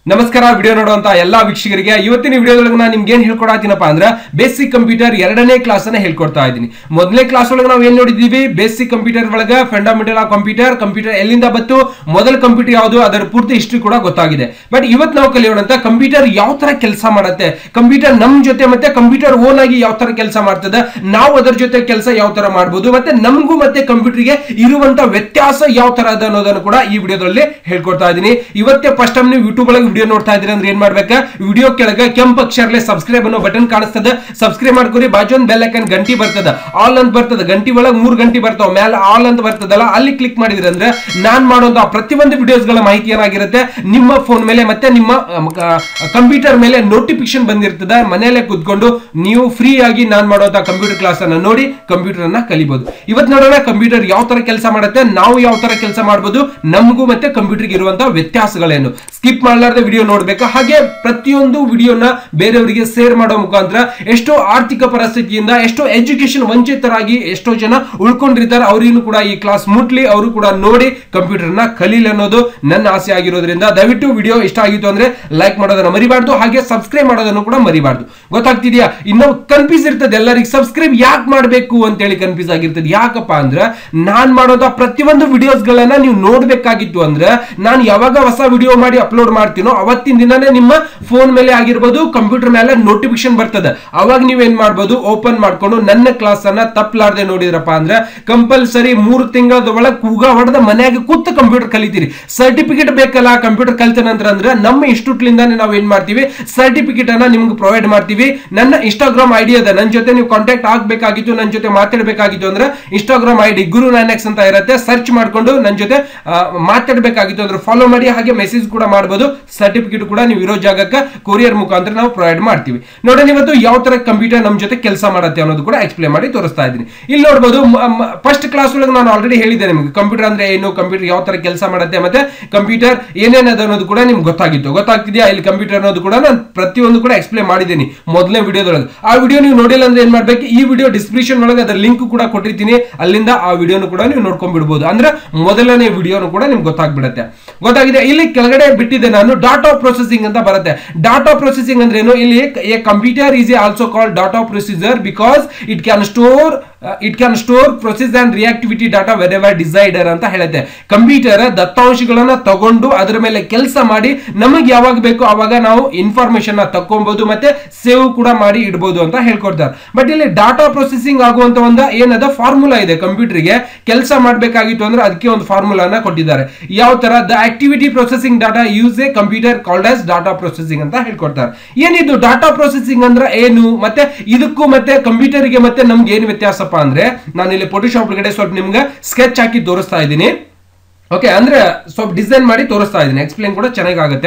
ನಮಸ್ಕಾರ ವಿಡಿಯೋ ನೋಡುವಂತ ಎಲ್ಲಾ ವೀಕ್ಷಕರಿಗೆ ಇವತ್ತಿನ ವಿಡಿಯೋದೊಳಗೆ ನಾನು ನಿಮ್ಗೆ ಏನ್ ಹೇಳ್ಕೊಡತ್ತೀನಪ್ಪ ಅಂದ್ರೆ ಬೇಸಿಕ್ ಕಂಪ್ಯೂಟರ್ ಎರಡನೇ ಕ್ಲಾಸ್ ಅನ್ನ ಹೇಳ್ಕೊಡ್ತಾ ಇದ್ದೀನಿ ಮೊದಲನೇ ಕ್ಲಾಸ್ ಒಳಗೆ ನಾವು ಏನ್ ನೋಡಿದೀವಿ ಬೇಸಿಕ್ ಕಂಪ್ಯೂಟರ್ ಒಳಗೆ ಫಂಡಮೆಂಟಲ್ ಆಫ್ ಕಂಪ್ಯೂಟರ್ ಕಂಪ್ಯೂಟರ್ ಎಲ್ಲಿಂದ ಬತ್ತು ಮೊದಲ ಕಂಪ್ಯೂಟರ್ ಯಾವುದು ಅದರ ಪೂರ್ತಿ ಹಿಸ್ಟ್ರಿ ಕೂಡ ಗೊತ್ತಾಗಿದೆ ಬಟ್ ಇವತ್ತು ನಾವು ಕಲಿಯೋಣಂತ ಕಂಪ್ಯೂಟರ್ ಯಾವ ತರ ಕೆಲಸ ಮಾಡುತ್ತೆ ಕಂಪ್ಯೂಟರ್ ನಮ್ ಜೊತೆ ಮತ್ತೆ ಕಂಪ್ಯೂಟರ್ ಓನ್ ಆಗಿ ಯಾವ ತರ ಕೆಲಸ ಮಾಡ್ತದೆ ನಾವು ಅದರ ಜೊತೆ ಕೆಲಸ ಯಾವ ತರ ಮಾಡಬಹುದು ಮತ್ತೆ ನಮಗೂ ಮತ್ತೆ ಕಂಪ್ಯೂಟರ್ಗೆ ಇರುವಂತ ವ್ಯತ್ಯಾಸ ಯಾವ ತರ ಅದ ಅನ್ನೋದನ್ನು ಕೂಡ ಈ ವಿಡಿಯೋದಲ್ಲಿ ಹೇಳ್ಕೊಡ್ತಾ ಇದ್ದೀನಿ ಇವತ್ತೇ ಫಸ್ಟ್ ಟೈಮ್ ನೀವು ಯೂಟ್ಯೂಬ್ ಒಳಗೆ ವಿಡಿಯೋ ನೋಡ್ತಾ ಇದ್ದೀರಿ ಅಂದ್ರೆ ಏನ್ ಮಾಡ್ಬೇಕು ವಿಡಿಯೋ ಕೆಳಗೆ ಕೆಂಪು ಅಕ್ಷರಲೆ ಸಬ್ಸ್ಕ್ರೈಬ್ ಅನ್ನೋ ಬಟನ್ ಕಾಣಿಸ್ತದ ಸಬ್ಸ್ಕ್ರೈಬ್ ಮಾಡ್ಕೊರಿ ಬಾಜು ಒಂದು ಬೆಲ್ ಐಕನ್ ಗಂಟಿ ಬರ್ತದ ಆಲ್ ಅಂತ ಬರ್ತದ ಗಂಟಿ ಒಳಗೆ ಮೂರು ಗಂಟಿ ಬರ್ತಾವ ಮೇಲೆ ಆಲ್ ಅಂತ ಬರ್ತದಲ್ಲ ಅಲ್ಲಿ ಕ್ಲಿಕ್ ಮಾಡಿದ್ರಿ ಅಂದ್ರೆ ನಾನ್ ಮಾಡುವಂತ ಪ್ರತಿಯೊಂದು ವಿಡಿಯೋಸ್ ಗಳ ಮಾಹಿತಿ ಏನಾಗಿರುತ್ತೆ ನಿಮ್ಮ ಫೋನ್ ಮೇಲೆ ಮತ್ತೆ ನಿಮ್ಮ ಕಂಪ್ಯೂಟರ್ ಮೇಲೆ ನೋಟಿಫಿಕೇಶನ್ ಬಂದಿರ್ತದ ಮನೆಯಲ್ಲೇ ಕೂತ್ಕೊಂಡು ನೀವು ಫ್ರೀ ಆಗಿ ನಾನ್ ಮಾಡುವಂತ ಕಂಪ್ಯೂಟರ್ ಕ್ಲಾಸ್ ಅನ್ನ ನೋಡಿ ಕಂಪ್ಯೂಟರ್ ಅನ್ನ ಕಲಿಬಹುದು ಇವತ್ತು ನೋಡೋಣ ಕಂಪ್ಯೂಟರ್ ಯಾವ ತರ ಕೆಲಸ ಮಾಡುತ್ತೆ ನಾವು ಯಾವ ತರ ಕೆಲಸ ಮಾಡಬಹುದು ನಮಗೂ ಮತ್ತೆ ಕಂಪ್ಯೂಟರ್ಗೆ ಇರುವಂತಹ ವ್ಯತ್ಯಾಸಗಳೇನು ಸ್ಕಿಪ್ ಮಾಡಲಾರ್ದೆ ವಿಡಿಯೋ ನೋಡ್ಬೇಕು ಹಾಗೆ ಪ್ರತಿಯೊಂದು ವಿಡಿಯೋನ ಬೇರೆಯವರಿಗೆ ಶೇರ್ ಮಾಡೋ ಮುಖಾಂತರ ಎಷ್ಟೋ ಆರ್ಥಿಕ ಪರಿಸ್ಥಿತಿಯಿಂದ ಎಷ್ಟೋ ಎಜುಕೇಶನ್ ವಂಚಿತರಾಗಿ ಎಷ್ಟೋ ಜನ ಉಳ್ಕೊಂಡಿರ್ತಾರೆ ಅವರಿಗೂ ಕೂಡ ಈ ಕ್ಲಾಸ್ ಮುಟ್ಲಿ ಅವರು ಕೂಡ ನೋಡಿ ಕಂಪ್ಯೂಟರ್ ನ ಕಲೀಲಿ ಅನ್ನೋದು ನನ್ನ ಆಸೆ ಆಗಿರೋದ್ರಿಂದ ದಯವಿಟ್ಟು ವಿಡಿಯೋ ಇಷ್ಟ ಆಗಿತ್ತು ಅಂದ್ರೆ ಲೈಕ್ ಮಾಡೋದನ್ನ ಮರಿಬಾರ್ದು ಹಾಗೆ ಸಬ್ಸ್ಕ್ರೈಬ್ ಮಾಡೋದನ್ನು ಕೂಡ ಮರಿಬಾರ್ದು ಗೊತ್ತಾಗ್ತಿದ್ಯಾ ಇನ್ನು ಕನ್ಫ್ಯೂಸ್ ಇರ್ತದೆ ಎಲ್ಲರಿಗೆ ಸಬ್ಸ್ಕ್ರೈಬ್ ಯಾಕೆ ಮಾಡಬೇಕು ಅಂತೇಳಿ ಕನ್ಫ್ಯೂಸ್ ಆಗಿರ್ತದೆ ಯಾಕಪ್ಪ ಅಂದ್ರೆ ನಾನ್ ಮಾಡೋದ ಪ್ರತಿಯೊಂದು ವಿಡಿಯೋಸ್ ಗಳನ್ನ ನೀವು ನೋಡ್ಬೇಕಾಗಿತ್ತು ಅಂದ್ರೆ ನಾನು ಯಾವಾಗ ಹೊಸ ವಿಡಿಯೋ ಮಾಡಿ ಅಪ್ಲೋಡ್ ಮಾಡ್ತೀನೋ ಅವತ್ತಿನ ದಿನನೇ ನಿಮ್ಮ ಫೋನ್ ಮೇಲೆ ಆಗಿರ್ಬೋದು ಕಂಪ್ಯೂಟರ್ ಮೇಲೆ ನೋಟಿಫಿಕೇಶನ್ ಬರ್ತದೆ ಅವಾಗ ನೀವೇನ್ ಮಾಡ್ಬೋದು ಓಪನ್ ಮಾಡ್ಕೊಂಡು ನನ್ನ ಕ್ಲಾಸ್ ಅನ್ನ ತಪ್ಪಲಾರ್ದೆ ನೋಡಿದ್ರಪ್ಪ ಅಂದ್ರೆ ಕಂಪಲ್ಸರಿ ಮೂರು ತಿಂಗಳದ ಒಳಗೆ ಕೂಗ ಹೊಡೆದ ಮನೆಯಾಗ ಕೂತು ಕಂಪ್ಯೂಟರ್ ಕಲಿತೀರಿ ಸರ್ಟಿಫಿಕೇಟ್ ಬೇಕಲ್ಲ ಕಂಪ್ಯೂಟರ್ ಕಲಿತ ನಂತರ ಅಂದ್ರೆ ನಮ್ಮ ಇನ್ಸ್ಟಿಟ್ಯೂಟ್ ಲಿಂದಾನೆ ನಾವು ಏನ್ ಮಾಡ್ತೀವಿ ಸರ್ಟಿಫಿಕೇಟ್ ಅನ್ನ ನಿಮ್ಗೆ ಪ್ರೊವೈಡ್ ಮಾಡ್ತೀವಿ ನನ್ನ ಇನ್ಸ್ಟಾಗ್ರಾಮ್ ಐಡಿ ಅದ ನನ್ನ ಜೊತೆ ನೀವು ಕಾಂಟ್ಯಾಕ್ಟ್ ಆಗ್ಬೇಕಾಗಿತ್ತು ನನ್ನ ಜೊತೆ ಮಾತಾಡಬೇಕಾಗಿತ್ತು ಅಂದ್ರೆ ಇನ್ಸ್ಟಾಗ್ರಾಮ್ ಐಡಿ ಗುರು ನೈನೆಕ್ಸ್ ಅಂತ ಇರುತ್ತೆ ಸರ್ಚ್ ಮಾಡ್ಕೊಂಡು ನನ್ನ ಜೊತೆ ಆ, ಮಾತಾಡಬೇಕಾಗಿತ್ತು ಅಂದ್ರೆ ಫಾಲೋ ಮಾಡಿ ಹಾಗೆ ಮೆಸೇಜ್ ಕೂಡ ಮಾಡಬಹುದು ಸರ್ಟಿಫಿಕೇಟ್ ಕೂಡ ನೀವು ಇರೋ ಜಾಗಕ್ಕೆ ಕೊರಿಯರ್ ಮುಖಾಂತರ ನಾವು ಪ್ರೊವೈಡ್ ಮಾಡ್ತೀವಿ ನೋಡಿ ಇವತ್ತು ಯಾವ ತರ ಕಂಪ್ಯೂಟರ್ ನಮ್ಮ ಜೊತೆ ಕೆಲಸ ಮಾಡುತ್ತೆ ಅನ್ನೋದು ಕೂಡ ಎಕ್ಸ್ಪ್ಲೇನ್ ಮಾಡಿ ತೋರಿಸ್ತಾ ಇದ್ದೀನಿ ಇಲ್ಲಿ ನೋಡಬಹುದು ಫಸ್ಟ್ ಕ್ಲಾಸ್ ಒಳಗೆ ನಾನು ಆಲ್ರೆಡಿ ಹೇಳಿದ್ದೆ ನಿಮಗೆ ಕಂಪ್ಯೂಟರ್ ಅಂದ್ರೆ ಏನು ಕಂಪ್ಯೂಟರ್ ಯಾವ ತರ ಕೆಲಸ ಮಾಡುತ್ತೆ ಮತ್ತೆ ಕಂಪ್ಯೂಟರ್ ಏನೇನದ ಅನ್ನೋದು ಕೂಡ ನಿಮ್ಗೆ ಗೊತ್ತಾಗಿತ್ತು ಗೊತ್ತಾಗ್ತಿದ್ಯಾ ಇಲ್ಲಿ ಕಂಪ್ಯೂಟರ್ ಅನ್ನೋದು ಕೂಡ ನಾನು ಪ್ರತಿಯೊಂದು ಕೂಡ ಎಕ್ಸ್ಪ್ಲೇನ್ ಮಾಡಿದ್ದೀನಿ ಮೊದಲನೇ ವಿಡಿಯೋದೊಳಗೆ ಆ ವಿಡಿಯೋ ನೀವು ನೋಡಿಲ್ಲ ಅಂದ್ರೆ ಏನ್ ಮಾಡ್ಬೇಕು ಈ ವಿಡಿಯೋ ಡಿಸ್ಕ್ರಿಪ್ಷನ್ ಒಳಗೆ ಅದರ ಲಿಂಕ್ ಕೂಡ ಕೊಟ್ಟಿರ್ತೀನಿ ಅಲ್ಲಿಂದ ಆ ವಿಡಿಯೋನು ಕೂಡ ನೀವು ನೋಡ್ಕೊಂಡ್ ಬಿಡ್ಬೋದು ಅಂದ್ರೆ ಮೊದಲನೇ ವಿಡಿಯೋನು ಕೂಡ ನಿಮ್ಗೆ ಗೊತ್ತಾಗ್ಬಿಡುತ್ತೆ ಗೊತ್ತಾಗಿದೆ ಇಲ್ಲಿ ಕೆಳಗಡೆ ಬಿಟ್ಟಿದ್ದೆ ನಾನು ಡಾಟಾ ಪ್ರೊಸೆಸಿಂಗ್ ಅಂತ ಬರುತ್ತೆ ಡಾಟಾ ಪ್ರೊಸೆಸಿಂಗ್ ಅಂದ್ರೆ ಏನು ಇಲ್ಲಿ a computer is also call data procedure because it can store it can store process and reactivity data wherever decider ಅಂತ ಹೇಳುತ್ತೆ ಕಂಪ್ಯೂಟರ್ ದತ್ತಾಂಶಗಳನ್ನ ತಗೊಂಡು ಅದರ ಮೇಲೆ ಕೆಲಸ ಮಾಡಿ ನಮಗೆ ಯಾವಾಗ ಬೇಕು ಅವಾಗ ನಾವು ಇನ್ಫಾರ್ಮೇಶನ್ ನ ತಕ್ಕೊಬಹುದು ಮತ್ತೆ ಸೇವ್ ಕೂಡ ಮಾಡಿ ಇಡಬಹುದು ಅಂತ ಹೇಳ್ಕೊಡ್ತಾರೆ ಬಟ್ ಇಲ್ಲಿ ಡಾಟಾ ಪ್ರೊಸೆಸಿಂಗ್ ಆಗುವಂತ ಒಂದು ಏನದ ಫಾರ್ಮುಲಾ ಇದೆ ಕಂಪ್ಯೂಟರ್ಗೆ ಕೆಲಸ ಮಾಡಬೇಕಾಗಿತ್ತು ಅಂದ್ರೆ ಅದಕ್ಕೆ ಒಂದು ಫಾರ್ಮುಲಾನ ಕೊಟ್ಟಿದ್ದಾರೆ ಯಾವ ತರ the activity processing data use a computer called as data processing ಅಂತ ಹೇಳ್ಕೊಡ್ತಾರೆ ಏನಿದು ಡಾಟಾ ಪ್ರೊಸೆಸಿಂಗ್ ಅಂದ್ರೆ ಏನು ಮತ್ತೆ ಇದಕ್ಕೂ ಮತ್ತೆ ಕಂಪ್ಯೂಟರ್ಗೆ ಮತ್ತೆ ನಮ್ಗೆ ಏನು ವ್ಯತ್ಯಾಸಪ್ಪ ಅಂದ್ರೆ ನಾನು ಇಲ್ಲಿ ಫೋಟೋಶಾಪ್ ಒಳಗಡೆ ಸ್ವಲ್ಪ ನಿಮ್ಗೆ ಸ್ಕೆಚ್ ಹಾಕಿ ತೋರಿಸ್ತಾ ಇದ್ದೀನಿ ಓಕೆ ಅಂದ್ರೆ ಸ್ವಲ್ಪ ಡಿಸೈನ್ ಮಾಡಿ ತೋರಿಸ್ತಾ ಇದ್ದೀನಿ ಎಕ್ಸ್ಪ್ಲೇನ್ ಕೂಡ ಚೆನ್ನಾಗಾಗುತ್ತೆ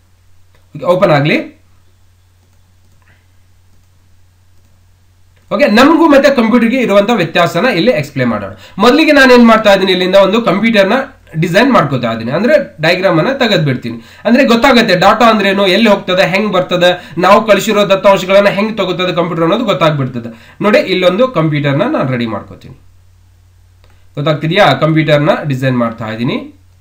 ಓಪನ್ ಆಗಲಿ ಓಕೆ ನಮಗೂ ಮತ್ತೆ ಕಂಪ್ಯೂಟರ್ಗೆ ಇರುವಂತ ವ್ಯತ್ಯಾಸನ ಇಲ್ಲಿ ಎಕ್ಸ್ಪ್ಲೇನ್ ಮಾಡೋಣ ಮೊದಲಿಗೆ ನಾನು ಏನ್ ಮಾಡ್ತಾ ಇದ್ದೀನಿ ಇಲ್ಲಿಂದ ಒಂದು ಕಂಪ್ಯೂಟರ್ನ ಡಿಸೈನ್ ಮಾಡ್ಕೋತಾ ಇದ್ದೀನಿ ಅಂದ್ರೆ ಡೈಗ್ರಾಮ್ ಅನ್ನ ತೆಗೆದು ಬಿಡ್ತೀನಿ ಅಂದ್ರೆ ಗೊತ್ತಾಗುತ್ತೆ ಡಾಟಾ ಅಂದ್ರೆ ಏನು ಎಲ್ಲಿ ಹೋಗ್ತದೆ ಹೆಂಗ್ ಬರ್ತದೆ ನಾವು ಕಳಿಸಿರೋ ದತ್ತಾಂಶಗಳನ್ನ ಹೆಂಗ್ ತಗೋತದೆ ಕಂಪ್ಯೂಟರ್ ಅನ್ನೋದು ಗೊತ್ತಾಗ್ಬಿಡ್ತದೆ ನೋಡಿ ಇಲ್ಲೊಂದು ಕಂಪ್ಯೂಟರ್ನ ನಾನು ರೆಡಿ ಮಾಡ್ಕೋತೀನಿ ಗೊತ್ತಾಗ್ತಿದ್ಯಾ ಕಂಪ್ಯೂಟರ್ನ ಡಿಸೈನ್ ಮಾಡ್ತಾ ಇದ್ದೀನಿ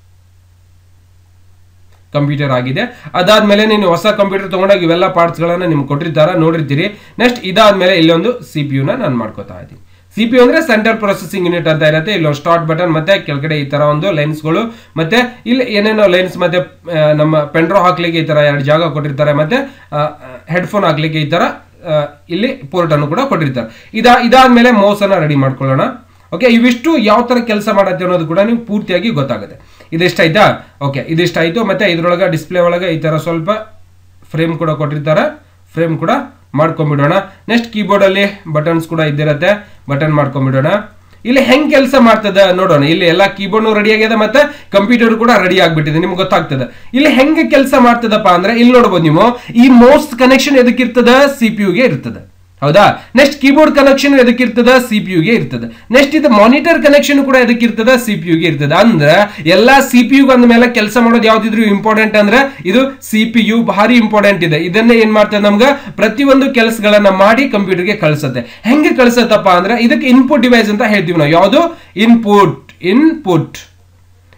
ಕಂಪ್ಯೂಟರ್ ಆಗಿದೆ ಅದಾದ್ಮೇಲೆ ನೀನು ಹೊಸ ಕಂಪ್ಯೂಟರ್ ತಗೊಂಡಾಗ ಇವೆಲ್ಲ ಪಾರ್ಟ್ಸ್ಗಳನ್ನ ನಿಮ್ಗೆ ಕೊಟ್ಟಿರ್ತಾರ ನೋಡಿರ್ತೀರಿ ನೆಕ್ಸ್ಟ್ ಇದಾದ್ಮೇಲೆ ಇಲ್ಲೊಂದು ಸಿ ಪಿ ಯುನ ನಾನು ಮಾಡ್ಕೋತಾ ಇದ್ದೀನಿ ಸಿ ಪಿ ಯು ಅಂದ್ರೆ ಸೆಂಟ್ರಲ್ ಪ್ರೊಸೆಸಿಂಗ್ ಯೂನಿಟ್ ಅಂತ ಇರುತ್ತೆ ಇಲ್ಲೊಂದು ಸ್ಟಾರ್ಟ್ ಬಟನ್ ಮತ್ತೆ ಕೆಳಗಡೆ ಈ ತರ ಒಂದು ಲೈನ್ಸ್ಗಳು ಮತ್ತೆ ಇಲ್ಲಿ ಏನೇನೋ ಲೈನ್ಸ್ ಮತ್ತೆ ಆ, ನಮ್ಮ ಪೆಂಡ್ರೋ ಹಾಕ್ಲಿಕ್ಕೆ ಈ ತರ ಎರಡು ಜಾಗ ಕೊಟ್ಟಿರ್ತಾರೆ ಮತ್ತೆ ಹೆಡ್ಫೋನ್ ಹಾಕ್ಲಿಕ್ಕೆ ಈ ತರ ಆ, ಇಲ್ಲಿ ಪೋರ್ಟ್ ಅನ್ನು ಕೂಡ ಕೊಟ್ಟಿರ್ತಾರೆ ಇದಾ ಇದಾದ್ಮೇಲೆ ಮೌಸ್ ಅನ್ನ ರೆಡಿ ಮಾಡ್ಕೊಳ್ಳೋಣ ಓಕೆ ಇವಿಷ್ಟು ಯಾವ ತರ ಕೆಲಸ ಮಾಡತ್ತೆ ಅನ್ನೋದು ಕೂಡ ನೀವು ಪೂರ್ತಿಯಾಗಿ ಗೊತ್ತಾಗುತ್ತೆ ಇದಿಷ್ಟಾಯ್ತಾ ಓಕೆ ಇದಿಷ್ಟಾಯ್ತು ಮತ್ತೆ ಇದ್ರೊಳಗೆ ಡಿಸ್ಪ್ಲೇ ಒಳಗೆ ಈ ತರ ಸ್ವಲ್ಪ ಫ್ರೇಮ್ ಕೂಡ ಕೊಟ್ಟಿರ್ತಾರೆ ಫ್ರೇಮ್ ಕೂಡ ಮಾಡ್ಕೊಂಡ್ಬಿಡೋಣ ನೆಕ್ಸ್ಟ್ ಕೀಬೋರ್ಡ್ ಅಲ್ಲಿ ಬಟನ್ಸ್ ಕೂಡ ಇದ್ದಿರತ್ತೆ ಬಟನ್ ಮಾಡ್ಕೊಂಡ್ಬಿಡೋಣ ಇಲ್ಲಿ ಹೆಂಗ್ ಕೆಲಸ ಮಾಡ್ತದ ನೋಡೋಣ ಇಲ್ಲಿ ಎಲ್ಲ ಕೀಬೋರ್ಡ್ ರೆಡಿ ಆಗ್ಯದ ಮತ್ತೆ ಕಂಪ್ಯೂಟರ್ ಕೂಡ ರೆಡಿ ಆಗ್ಬಿಟ್ಟಿದೆ ನಿಮ್ಗೆ ಗೊತ್ತಾಗ್ತದೆ ಇಲ್ಲಿ ಹೆಂಗೆ ಕೆಲಸ ಮಾಡ್ತದಪ್ಪ ಅಂದ್ರೆ ಇಲ್ಲಿ ನೋಡ್ಬೋದು ನೀವು ಈ ಮೋಸ್ಟ್ ಕನೆಕ್ಷನ್ ಎದಕ್ಕಿರ್ತದ ಸಿ ಪಿ ಯುಗೆ ಇರ್ತದೆ ಹೌದಾ ನೆಕ್ಸ್ಟ್ ಕೀಬೋರ್ಡ್ ಕನೆಕ್ಷನ್ ಎದಕ್ಕಿರ್ತದ ಸಿ ಪಿ ಯುಗೆ ಇರ್ತದೆ ನೆಕ್ಸ್ಟ್ ಇದು ಮಾನಿಟರ್ ಕನೆಕ್ಷನ್ ಕೂಡ ಎದಕ್ಕಿರ್ತದ ಸಿ ಪಿ ಯುಗೆ ಇರ್ತದೆ ಅಂದ್ರೆ ಎಲ್ಲಾ ಸಿ ಪಿ ಯು ಅಂದ ಮೇಲೆ ಕೆಲಸ ಮಾಡೋದು ಯಾವ್ದಿದ್ರು ಇಂಪಾರ್ಟೆಂಟ್ ಅಂದ್ರೆ ಇದು ಸಿ ಪಿ ಯು ಭಾರಿ ಇಂಪಾರ್ಟೆಂಟ್ ಇದೆ ಇದನ್ನೇ ಏನ್ ಮಾಡ್ತದೆ ನಮ್ಗೆ ಪ್ರತಿಯೊಂದು ಕೆಲಸಗಳನ್ನ ಮಾಡಿ ಕಂಪ್ಯೂಟರ್ಗೆ ಕಳ್ಸತ್ತೆ ಹೆಂಗೆ ಕಳ್ಸತ್ತಪ್ಪ ಅಂದ್ರೆ ಇದಕ್ಕೆ ಇನ್ಪುಟ್ ಡಿವೈಸ್ ಅಂತ ಹೇಳ್ತೀವಿ ನಾವು ಯಾವುದು ಇನ್ಪುಟ್ ಇನ್ಪುಟ್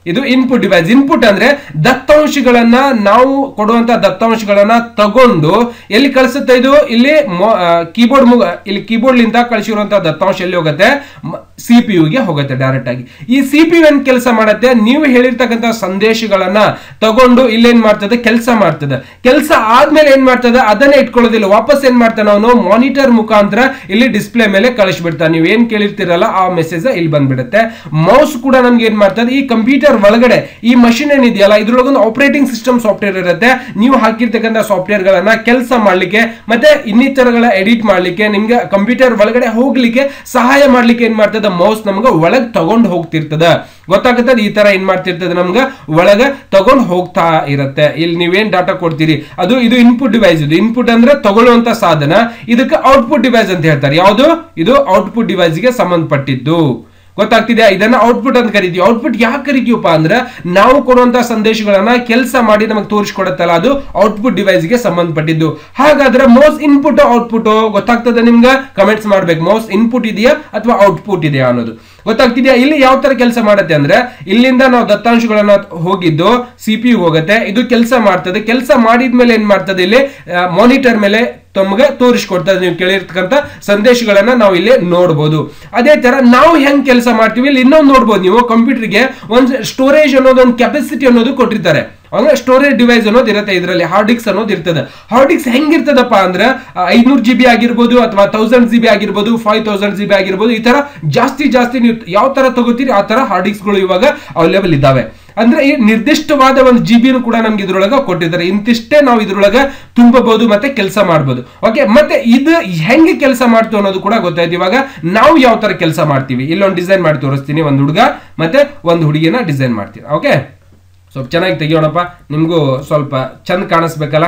ಇದು ಇನ್ಪುಟ್ ಡಿವೈಸ್ ಇನ್ಪುಟ್ ಅಂದ್ರೆ ದತ್ತಾಂಶಗಳನ್ನ ನಾವು ಕೊಡುವಂತ ದತ್ತಾಂಶಗಳನ್ನ ತಗೊಂಡು ಎಲ್ಲಿ ಕಳಿಸುತ್ತೆ ಇದು ಇಲ್ಲಿ ಕೀಬೋರ್ಡ್ ಮುಗ ಇಲ್ಲಿ ಕೀಬೋರ್ಡ್ ಲಿಂದ ಕಳಿಸಿರುವಂತಹ ದತ್ತಾಂಶ ಎಲ್ಲಿ ಹೋಗುತ್ತೆ ಸಿ ಪಿ ಯುಗೆ ಹೋಗುತ್ತೆ ಡೈರೆಕ್ಟ್ ಆಗಿ ಈ ಸಿ ಪಿ ಯು ಏನ್ ಕೆಲಸ ಮಾಡುತ್ತೆ ನೀವು ಹೇಳಿರ್ತಕ್ಕಂಥ ಸಂದೇಶಗಳನ್ನ ತಗೊಂಡು ಇಲ್ಲೇನ್ ಮಾಡ್ತದೆ ಕೆಲಸ ಮಾಡ್ತದೆ ಕೆಲಸ ಆದ್ಮೇಲೆ ಏನ್ ಮಾಡ್ತದೆ ಅದನ್ನ ಇಟ್ಕೊಳ್ಳೋದಿಲ್ಲ ವಾಪಸ್ ಏನ್ ಮಾಡ್ತಾನೆ ಅವನು ಮಾನಿಟರ್ ಮುಖಾಂತರ ಇಲ್ಲಿ ಡಿಸ್ಪ್ಲೇ ಮೇಲೆ ಕಳಿಸ್ಬಿಡ್ತಾನೆ ನೀವು ಏನ್ ಕೇಳಿರ್ತೀರಲ್ಲ ಆ ಮೆಸೇಜ್ ಇಲ್ಲಿ ಬಂದ್ಬಿಡುತ್ತೆ ಮೌಸ್ ಕೂಡ ನಮ್ಗೆ ಏನ್ ಮಾಡ್ತದೆ ಈ ಕಂಪ್ಯೂಟರ್ ಒಳಗಡೆ ಈ ಮಷಿನ್ ಏನಿದೆಯಲ್ಲ ಇದ್ರೊಳಗೊಂದು ಆಪರೇಟಿಂಗ್ ಸಿಸ್ಟಮ್ ಸಾಫ್ಟ್ವೇರ್ ಇರುತ್ತೆ ನೀವು ಹಾಕಿರ್ತಕ್ಕಂಥ ಸಾಫ್ಟ್ವೇರ್ ಗಳನ್ನ ಕೆಲಸ ಮಾಡ್ಲಿಕ್ಕೆ ಮತ್ತೆ ಇನ್ನಿತರಗಳ ಎಡಿಟ್ ಮಾಡ್ಲಿಕ್ಕೆ ನಿಮ್ಗೆ ಕಂಪ್ಯೂಟರ್ ಒಳಗಡೆ ಹೋಗ್ಲಿಕ್ಕೆ ಸಹಾಯ ಮಾಡ್ಲಿಕ್ಕೆ ಏನ್ ಮಾಡ್ತದೆ ಮೌಸ್ ನಮ್ಗೆ ಒಳಗ್ ತಗೊಂಡು ಹೋಗ್ತಿರ್ತದ ಗೊತ್ತಾಗುತ್ತದೆ ಈ ತರ ಏನ್ ಮಾಡ್ತಿರ್ತದೆ ನಮ್ಗೆ ಒಳಗ ತಗೊಂಡು ಹೋಗ್ತಾ ಇರುತ್ತೆ ಇಲ್ಲಿ ನೀವೇನ್ ಡಾಟಾ ಕೊಡ್ತೀರಿ ಅದು ಇದು ಇನ್ಪುಟ್ ಡಿವೈಸ್ ಇದು ಇನ್ಪುಟ್ ಅಂದ್ರೆ ತಗೊಳ್ಳುವಂತ ಸಾಧನ ಇದಕ್ಕೆ ಔಟ್ಪುಟ್ ಡಿವೈಸ್ ಅಂತ ಹೇಳ್ತಾರೆ ಯಾವುದು ಇದು ಔಟ್ಪುಟ್ ಡಿವೈಸ್ ಗೆ ಸಂಬಂಧಪಟ್ಟಿದ್ದು ಗೊತ್ತಾಗ್ತಿದೆ ಇದನ್ನ ಔಟ್ಪುಟ್ ಅಂತ ಕರಿತೀವಿ ಔಟ್ಪುಟ್ ಯಾಕೆ ಕರಿತೀವಪ್ಪ ಅಂದ್ರೆ ನಾವು ಕೊಡುವಂತ ಸಂದೇಶಗಳನ್ನ ಕೆಲಸ ಮಾಡಿ ನಮಗೆ ತೋರಿಸ್ಕೊಡತ್ತಲ್ಲ ಅದು ಔಟ್ಪುಟ್ ಡಿವೈಸ್ ಗೆ ಸಂಬಂಧಪಟ್ಟಿದ್ದು ಹಾಗಾದ್ರೆ ಮೌಸ್ ಇನ್ಪುಟ್ ಔಟ್ಪುಟ್ ಗೊತ್ತಾಗ್ತದೆ ನಿಮ್ಗೆ ಕಮೆಂಟ್ಸ್ ಮಾಡ್ಬೇಕು ಮೌಸ್ ಇನ್ಪುಟ್ ಇದೆಯಾ ಅಥವಾ ಔಟ್ಪುಟ್ ಇದೆಯಾ ಅನ್ನೋದು ಗೊತ್ತಾಗ್ತಿದ್ಯಾ ಇಲ್ಲಿ ಯಾವ ತರ ಕೆಲಸ ಮಾಡುತ್ತೆ ಅಂದ್ರೆ ಇಲ್ಲಿಂದ ನಾವು ದತ್ತಾಂಶಗಳನ್ನ ಹೋಗಿದ್ದು ಸಿ ಪಿ ಹೋಗುತ್ತೆ ಇದು ಕೆಲಸ ಮಾಡ್ತದೆ ಕೆಲಸ ಮಾಡಿದ್ಮೇಲೆ ಏನ್ ಮಾಡ್ತದೆ ಇಲ್ಲಿ ಮಾನಿಟರ್ ಮೇಲೆ ತಮಗೆ ತೋರಿಸ್ಕೊಡ್ತದೆ ನೀವು ಕೇಳಿರ್ತಕ್ಕಂಥ ಸಂದೇಶಗಳನ್ನ ನಾವು ಇಲ್ಲಿ ನೋಡ್ಬೋದು ಅದೇ ತರ ನಾವು ಹೆಂಗ್ ಕೆಲಸ ಮಾಡ್ತೀವಿ ಇಲ್ಲಿ ಇನ್ನೊಂದು ನೋಡ್ಬೋದು ನೀವು ಕಂಪ್ಯೂಟರ್ಗೆ ಒಂದು ಸ್ಟೋರೇಜ್ ಅನ್ನೋದು ಒಂದು ಕೆಪಾಸಿಟಿ ಅನ್ನೋದು ಕೊಟ್ಟಿರ್ತಾರೆ ಅಂದ್ರೆ ಸ್ಟೋರೇಜ್ ಡಿವೈಸ್ ಅನ್ನೋದು ಇರುತ್ತೆ ಇದರಲ್ಲಿ ಹಾರ್ಡ್ ಡಿಸ್ಕ್ ಅನ್ನೋದು ಇರ್ತದೆ ಹಾರ್ಡ್ ಡಿಸ್ಕ್ ಹೆಂಗಿರ್ತದಪ್ಪ ಅಂದ್ರೆ ಐದ್ನೂರು ಜಿ ಬಿ ಆಗಿರ್ಬೋದು ಅಥವಾ ತೌಸಂಡ್ ಜಿ ಬಿ ಆಗಿರ್ಬೋದು ಫೈವ್ ತೌಸಂಡ್ ಜಿ ಬಿ ಆಗಿರ್ಬೋದು ಈ ತರ ಜಾಸ್ತಿ ಜಾಸ್ತಿ ನೀವು ಯಾವ ತರ ತಗೋತೀರಿ ಆ ತರ ಹಾರ್ಡ್ ಡಿಸ್ಕ್ಗಳು ಇವಾಗ ಅವೈಲೇಬಲ್ ಇದಾವೆ ಅಂದ್ರೆ ಈ ನಿರ್ದಿಷ್ಟವಾದ ಒಂದು ಜಿ ಬಿನು ಕೂಡ ನಮ್ಗೆ ಇದ್ರೊಳಗ ಕೊಟ್ಟಿದ್ದಾರೆ ಇಂತಿಷ್ಟೇ ನಾವು ಇದ್ರೊಳಗ ತುಂಬಬಹುದು ಮತ್ತೆ ಕೆಲಸ ಮಾಡ್ಬೋದು ಓಕೆ ಮತ್ತೆ ಇದು ಹೆಂಗೆ ಕೆಲಸ ಮಾಡ್ತೀವಿ ಅನ್ನೋದು ಕೂಡ ಗೊತ್ತಾಯ್ತು ಇವಾಗ ನಾವು ಯಾವ ತರ ಕೆಲಸ ಮಾಡ್ತೀವಿ ಇಲ್ಲೊಂದು ಡಿಸೈನ್ ಮಾಡಿ ತೋರಿಸ್ತೀನಿ ಒಂದು ಹುಡುಗ ಮತ್ತೆ ಒಂದು ಹುಡುಗಿನ ಡಿಸೈನ್ ಮಾಡ್ತೀನಿ ಓಕೆ ಸ್ವಲ್ಪ ಚೆನ್ನಾಗಿ ತೆಗಿಯೋಣಪ್ಪ ನಿಮಗೂ ಸ್ವಲ್ಪ ಚಂದ ಕಾಣಿಸ್ಬೇಕಲ್ಲ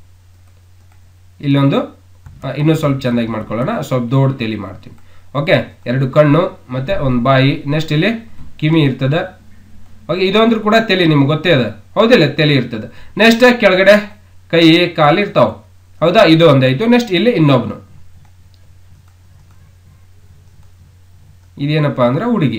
ಇಲ್ಲೊಂದು ಆ, ಇನ್ನೂ ಸ್ವಲ್ಪ ಚೆಂದಾಗಿ ಮಾಡ್ಕೊಳ್ಳೋಣ ಸ್ವಲ್ಪ ದೊಡ್ಡ ತಲೆ ಮಾಡ್ತೀನಿ ಓಕೆ ಎರಡು ಕಣ್ಣು ಮತ್ತೆ ಒಂದು ಬಾಯಿ ನೆಕ್ಸ್ಟ್ ಇಲ್ಲಿ ಕಿವಿ ಇರ್ತದೆ ಓಕೆ ಇದೊಂದ್ರು ಕೂಡ ತಲೆ ನಿಮ್ಗೆ ಗೊತ್ತೇ ಅದ ಹೌದಿಲ್ಲ ತಲೆ ಇರ್ತದೆ ನೆಕ್ಸ್ಟ್ ಕೆಳಗಡೆ ಕೈ ಕಾಲು ಇರ್ತಾವ ಹೌದಾ ಇದು ಒಂದಾಯ್ತು ನೆಕ್ಸ್ಟ್ ಇಲ್ಲಿ ಇನ್ನೊಬ್ನು ಇದೇನಪ್ಪ ಅಂದ್ರೆ ಹುಡುಗಿ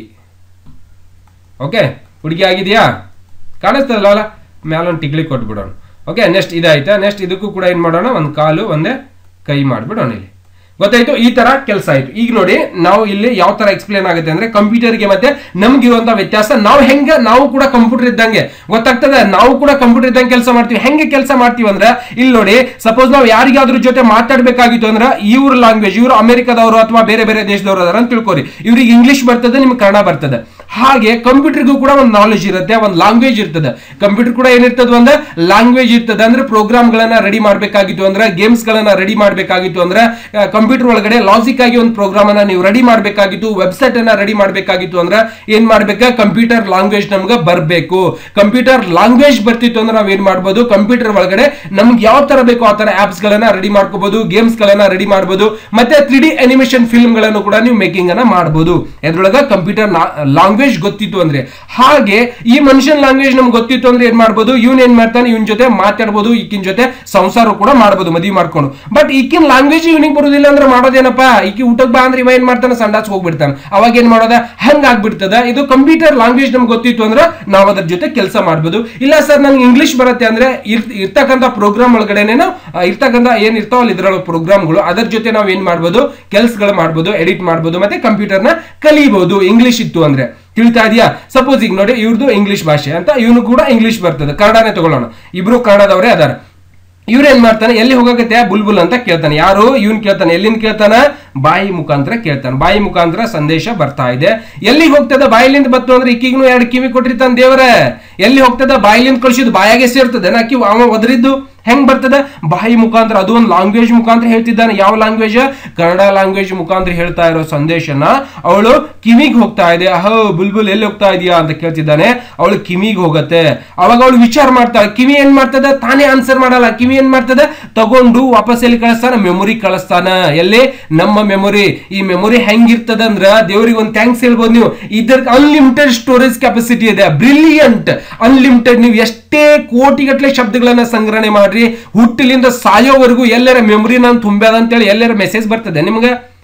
ಓಕೆ ಹುಡುಗಿ ಆಗಿದೆಯಾ ಕಾಣಿಸ್ತದಲ್ಲ ಅಲ್ಲ ಮ್ಯಾಲೊಂದು ಟಿಕ್ಲಿ ಕೊಟ್ಬಿಡೋಣ ಓಕೆ ನೆಕ್ಸ್ಟ್ ಇದಾಯ್ತಾ ನೆಕ್ಸ್ಟ್ ಇದಕ್ಕೂ ಕೂಡ ಏನು ಮಾಡೋಣ ಒಂದು ಕಾಲು ಒಂದೇ ಕೈ ಮಾಡಿಬಿಡೋಣ ಇಲ್ಲಿ ಗೊತ್ತಾಯ್ತು ಈ ತರ ಕೆಲಸ ಆಯ್ತು ಈಗ ನೋಡಿ ನಾವು ಇಲ್ಲಿ ಯಾವ ತರ ಎಕ್ಸ್ಪ್ಲೇನ್ ಆಗುತ್ತೆ ಅಂದ್ರೆ ಕಂಪ್ಯೂಟರ್ಗೆ ಮತ್ತೆ ನಮ್ಗಿರುವಂತ ವ್ಯತ್ಯಾಸ ನಾವು ಹೆಂಗ ನಾವು ಕೂಡ ಕಂಪ್ಯೂಟರ್ ಇದ್ದಂಗೆ ಗೊತ್ತಾಗ್ತದೆ ನಾವು ಕೂಡ ಕಂಪ್ಯೂಟರ್ ಇದ್ದಂಗೆ ಕೆಲಸ ಮಾಡ್ತೀವಿ ಹೆಂಗೆ ಕೆಲಸ ಮಾಡ್ತೀವಿ ಅಂದ್ರೆ ಇಲ್ಲಿ ನೋಡಿ ಸಪೋಸ್ ನಾವು ಯಾರಿಗಾದ್ರೂ ಜೊತೆ ಮಾತಾಡ್ಬೇಕಾಗಿತ್ತು ಅಂದ್ರೆ ಇವ್ರ ಲ್ಯಾಂಗ್ವೇಜ್ ಇವರು ಅಮೆರಿಕದವರು ಅಥವಾ ಬೇರೆ ಬೇರೆ ದೇಶದವರು ಅದಾರ ಅಂತ ತಿಳ್ಕೊರಿ ಇವ್ರಿಗೆ ಇಂಗ್ಲಿಷ್ ಬರ್ತದೆ ನಿಮ್ಗೆ ಕನ್ನಡ ಬರ್ತದೆ ಹಾಗೆ ಕಂಪ್ಯೂಟರ್ಗೂ ಕೂಡ ಒಂದು ನಾಲೆಜ್ ಇರುತ್ತೆ ಒಂದು ಲ್ಯಾಂಗ್ವೇಜ್ ಇರ್ತದೆ ಕಂಪ್ಯೂಟರ್ ಕೂಡ ಏನಿರ್ತದೆ ಒಂದು ಲ್ಯಾಂಗ್ವೇಜ್ ಇರ್ತದೆ ಅಂದ್ರೆ ಪ್ರೋಗ್ರಾಮ್ ಗಳನ್ನ ರೆಡಿ ಮಾಡಬೇಕಾಗಿತ್ತು ಅಂದ್ರೆ ಗೇಮ್ಸ್ ಗಳನ್ನ ರೆಡಿ ಮಾಡಬೇಕಾಗಿತ್ತು ಅಂದ್ರೆ ಕಂಪ್ಯೂಟರ್ ಒಳಗಡೆ ಲಾಜಿಕ್ ಆಗಿ ಒಂದು ಪ್ರೋಗ್ರಾಮ್ ಅನ್ನ ನೀವು ರೆಡಿ ಮಾಡಬೇಕಾಗಿತ್ತು ವೆಬ್ಸೈಟ್ ಅನ್ನ ರೆಡಿ ಮಾಡಬೇಕಾಗಿತ್ತು ಅಂದ್ರೆ ಏನ್ ಮಾಡ್ಬೇಕಾ ಕಂಪ್ಯೂಟರ್ ಲ್ಯಾಂಗ್ವೇಜ್ ನಮ್ಗೆ ಬರಬೇಕು ಕಂಪ್ಯೂಟರ್ ಲ್ಯಾಂಗ್ವೇಜ್ ಬರ್ತಿತ್ತು ಅಂದ್ರೆ ನಾವ್ ಏನ್ ಮಾಡ್ಬೋದು ಕಂಪ್ಯೂಟರ್ ಒಳಗಡೆ ನಮ್ಗೆ ಯಾವ ತರ ಬೇಕು ಆ ತರ ಆಪ್ಸ್ ಗಳನ್ನ ರೆಡಿ ಮಾಡ್ಕೋಬಹುದು ಗೇಮ್ಸ್ ಗಳನ್ನ ರೆಡಿ ಮಾಡಬಹುದು ಮತ್ತೆ ತ್ರೀ ಡಿ ಅನಿಮೇಷನ್ ಫಿಲ್ಮ್ ಗಳನ್ನು ಕೂಡ ನೀವು ಮೇಕಿಂಗ್ ಅನ್ನ ಮಾಡಬಹುದು ಇದ್ರೊಳಗ ಕಂಪ್ಯೂಟರ್ ಲ್ಯಾಂಗ್ವೇಜ್ ಗೊತ್ತಿತ್ತು ಅಂದ್ರೆ ಹಾಗೆ ಈ ಮನುಷ್ಯನ್ ಲ್ಯಾಂಗ್ವೇಜ್ ನಮ್ಗೆ ಗೊತ್ತಿತ್ತು ಅಂದ್ರೆ ಏನ್ ಮಾಡ್ಬೋದು ಇವನ್ ಏನ್ ಮಾಡ್ತಾನೆ ಇವನ್ ಜೊತೆ ಮಾತಾಡ್ಬೋದು ಈಕಿನ ಜೊತೆ ಸಂಸಾರ ಕೂಡ ಮಾಡ್ಬೋದು ಮದುವೆ ಮಾಡ್ಕೊಂಡು ಬಟ್ ಈಕಿನ ಲ್ಯಾಂಗ್ವೇಜ್ ಇವನಿಗೆ ಬರುದಿಲ್ಲ ಅಂದ್ರೆ ಮಾಡೋದೇನಪ್ಪ ಈಕಿ ಊಟಕ್ಕೆ ಬಾ ಅಂದ್ರೆ ಇವ ಏನ್ ಮಾಡ್ತಾನೆ ಸಂಡಾಸ್ ಹೋಗ್ಬಿಡ್ತಾನೆ ಅವಾಗ ಏನ್ ಮಾಡೋದ ಹಂಗ ಆಗ್ಬಿಡ್ತದ ಇದು ಕಂಪ್ಯೂಟರ್ ಲ್ಯಾಂಗ್ವೇಜ್ ನಮ್ಗೆ ಗೊತ್ತಿತ್ತು ಅಂದ್ರೆ ನಾವು ಅದ್ರ ಜೊತೆ ಕೆಲಸ ಮಾಡ್ಬೋದು ಇಲ್ಲ ಸರ್ ನಂಗೆ ಇಂಗ್ಲಿಷ್ ಬರುತ್ತೆ ಅಂದ್ರೆ ಇರ್- ಇರ್ತಕ್ಕಂಥ ಪ್ರೋಗ್ರಾಮ್ ಒಳಗಡೆನೆ ನಾವು ಆ, ಇರ್ತಕ್ಕಂಥ ಏನ್ ಇರ್ತಾವಲ್ಲ ಇದ್ರೊಳಗೆ ಪ್ರೋಗ್ರಾಮ್ಗಳು ಅದರ ಜೊತೆ ನಾವು ಏನ್ ಮಾಡ್ಬೋದು ಕೆಲ್ಸಗಳು ಮಾಡ್ಬೋದು ಎಡಿಟ್ ಮಾಡ್ಬೋದು ಮತ್ತೆ ಕಂಪ್ಯೂಟರ್ನ ಕಲಿಬಹುದು ಇಂಗ್ಲಿಷ್ ಇತ್ತು ಅಂದ್ರೆ ತಿಳಿತಾ ಇದೆಯಾ ಸಪೋಸ್ ಈಗ ನೋಡಿ ಇವ್ರದ್ದು ಇಂಗ್ಲಿಷ್ ಭಾಷೆ ಅಂತ ಇವನು ಕೂಡ ಇಂಗ್ಲಿಷ್ ಬರ್ತದೆ ಕನ್ನಡನೇ ತಗೊಳ್ಳೋಣ ಇಬ್ರು ಕನ್ನಡದವರೇ ಅದಾರ ಇವ್ರು ಏನ್ ಮಾಡ್ತಾನೆ ಎಲ್ಲಿ ಹೋಗಕತ್ತೆ ಬುಲ್ಬುಲ್ ಅಂತ ಕೇಳ್ತಾನೆ ಯಾರು ಇವನ್ ಕೇಳ್ತಾನೆ ಎಲ್ಲಿಂದ ಕೇಳ್ತಾನ ಬಾಯಿ ಮುಖಾಂತರ ಕೇಳ್ತಾನೆ ಬಾಯಿ ಮುಖಾಂತರ ಸಂದೇಶ ಬರ್ತಾ ಇದೆ ಎಲ್ಲಿ ಹೋಗ್ತದ ಬಾಯಿಲಿಂದ ಬತ್ತು ಅಂದ್ರೆ ಇಕ್ಕಿಗೂ ಎರಡು ಕಿವಿ ಕೊಟ್ಟಿರ್ತಾನೆ ದೇವರೇ ಎಲ್ಲಿ ಹೋಗ್ತದ ಬಾಯಿಲಿಂದ ಕಳ್ಸಿದ್ ಬಾಯಾಗೆ ಸೇರ್ತದೆ ನಾಕಿ ಅವ ಒದರಿದ್ದು ಹೆಂಗ್ ಬರ್ತದ ಬಾಯಿ ಮುಖಾಂತರ ಅದು ಒಂದು ಲ್ಯಾಂಗ್ವೇಜ್ ಮುಖಾಂತರ ಹೇಳ್ತಿದ್ದಾನೆ ಯಾವ ಲ್ಯಾಂಗ್ವೇಜ್ ಕನ್ನಡ ಲ್ಯಾಂಗ್ವೇಜ್ ಮುಖಾಂತರ ಹೇಳ್ತಾ ಇರೋ ಸಂದೇಶನ ಅವಳು ಕಿವಿಗೆ ಹೋಗ್ತಾ ಇದೆ ಅಹೋ ಬುಲ್ಬುಲ್ ಎಲ್ಲಿ ಹೋಗ್ತಾ ಇದೀಯಾ ಅಂತ ಕೇಳ್ತಿದ್ದಾನೆ ಅವಳು ಕಿವಿಗೆ ಹೋಗತ್ತೆ ಅವಾಗ ಅವಳು ವಿಚಾರ ಮಾಡ್ತಾಳೆ ಕಿವಿ ಏನ್ ಮಾಡ್ತದ ತಾನೇ ಆನ್ಸರ್ ಮಾಡಲ್ಲ ಕಿವಿ ಏನ್ ಮಾಡ್ತದ ತಗೊಂಡು ವಾಪಸ್ ಎಲ್ಲಿ ಕಳಿಸ್ತಾನ ಮೆಮೊರಿ ಕಳಿಸ್ತಾನ ಎಲ್ಲಿ ನಮ್ಮ ಮೆಮೊರಿ ಈ ಮೆಮೊರಿ ಹೆಂಗಿರ್ತದ ಅಂದ್ರ ದೇವ್ರಿಗೆ ಒಂದು ಥ್ಯಾಂಕ್ಸ್ ಹೇಳ್ಬೋದು ನೀವು ಇದ್ರ ಅನ್ಲಿಮಿಟೆಡ್ ಸ್ಟೋರೇಜ್ ಕೆಪಾಸಿಟಿ ಇದೆ ಬ್ರಿಲಿಯಂಟ್ ಅನ್ಲಿಮಿಟೆಡ್ ನೀವು ಎಷ್ಟೇ ಕೋಟಿಗಟ್ಟಲೆ ಶಬ್ದಗಳನ್ನ ಸಂಗ್ರಹಣೆ ಮಾಡ್ರಿ ಹುಟ್ಟಿಲಿಂದ ಸಾಯೋವರೆಗೂ ಎಲ್ಲರ ಮೆಮೊರಿ ನಾನು ತುಂಬ್ಯಾದ ಅಂತೇಳಿ ಎಲ್ಲರ ಮೆಸೇಜ್ ಬರ್ತದೆ ನಿಮ್ಗೆ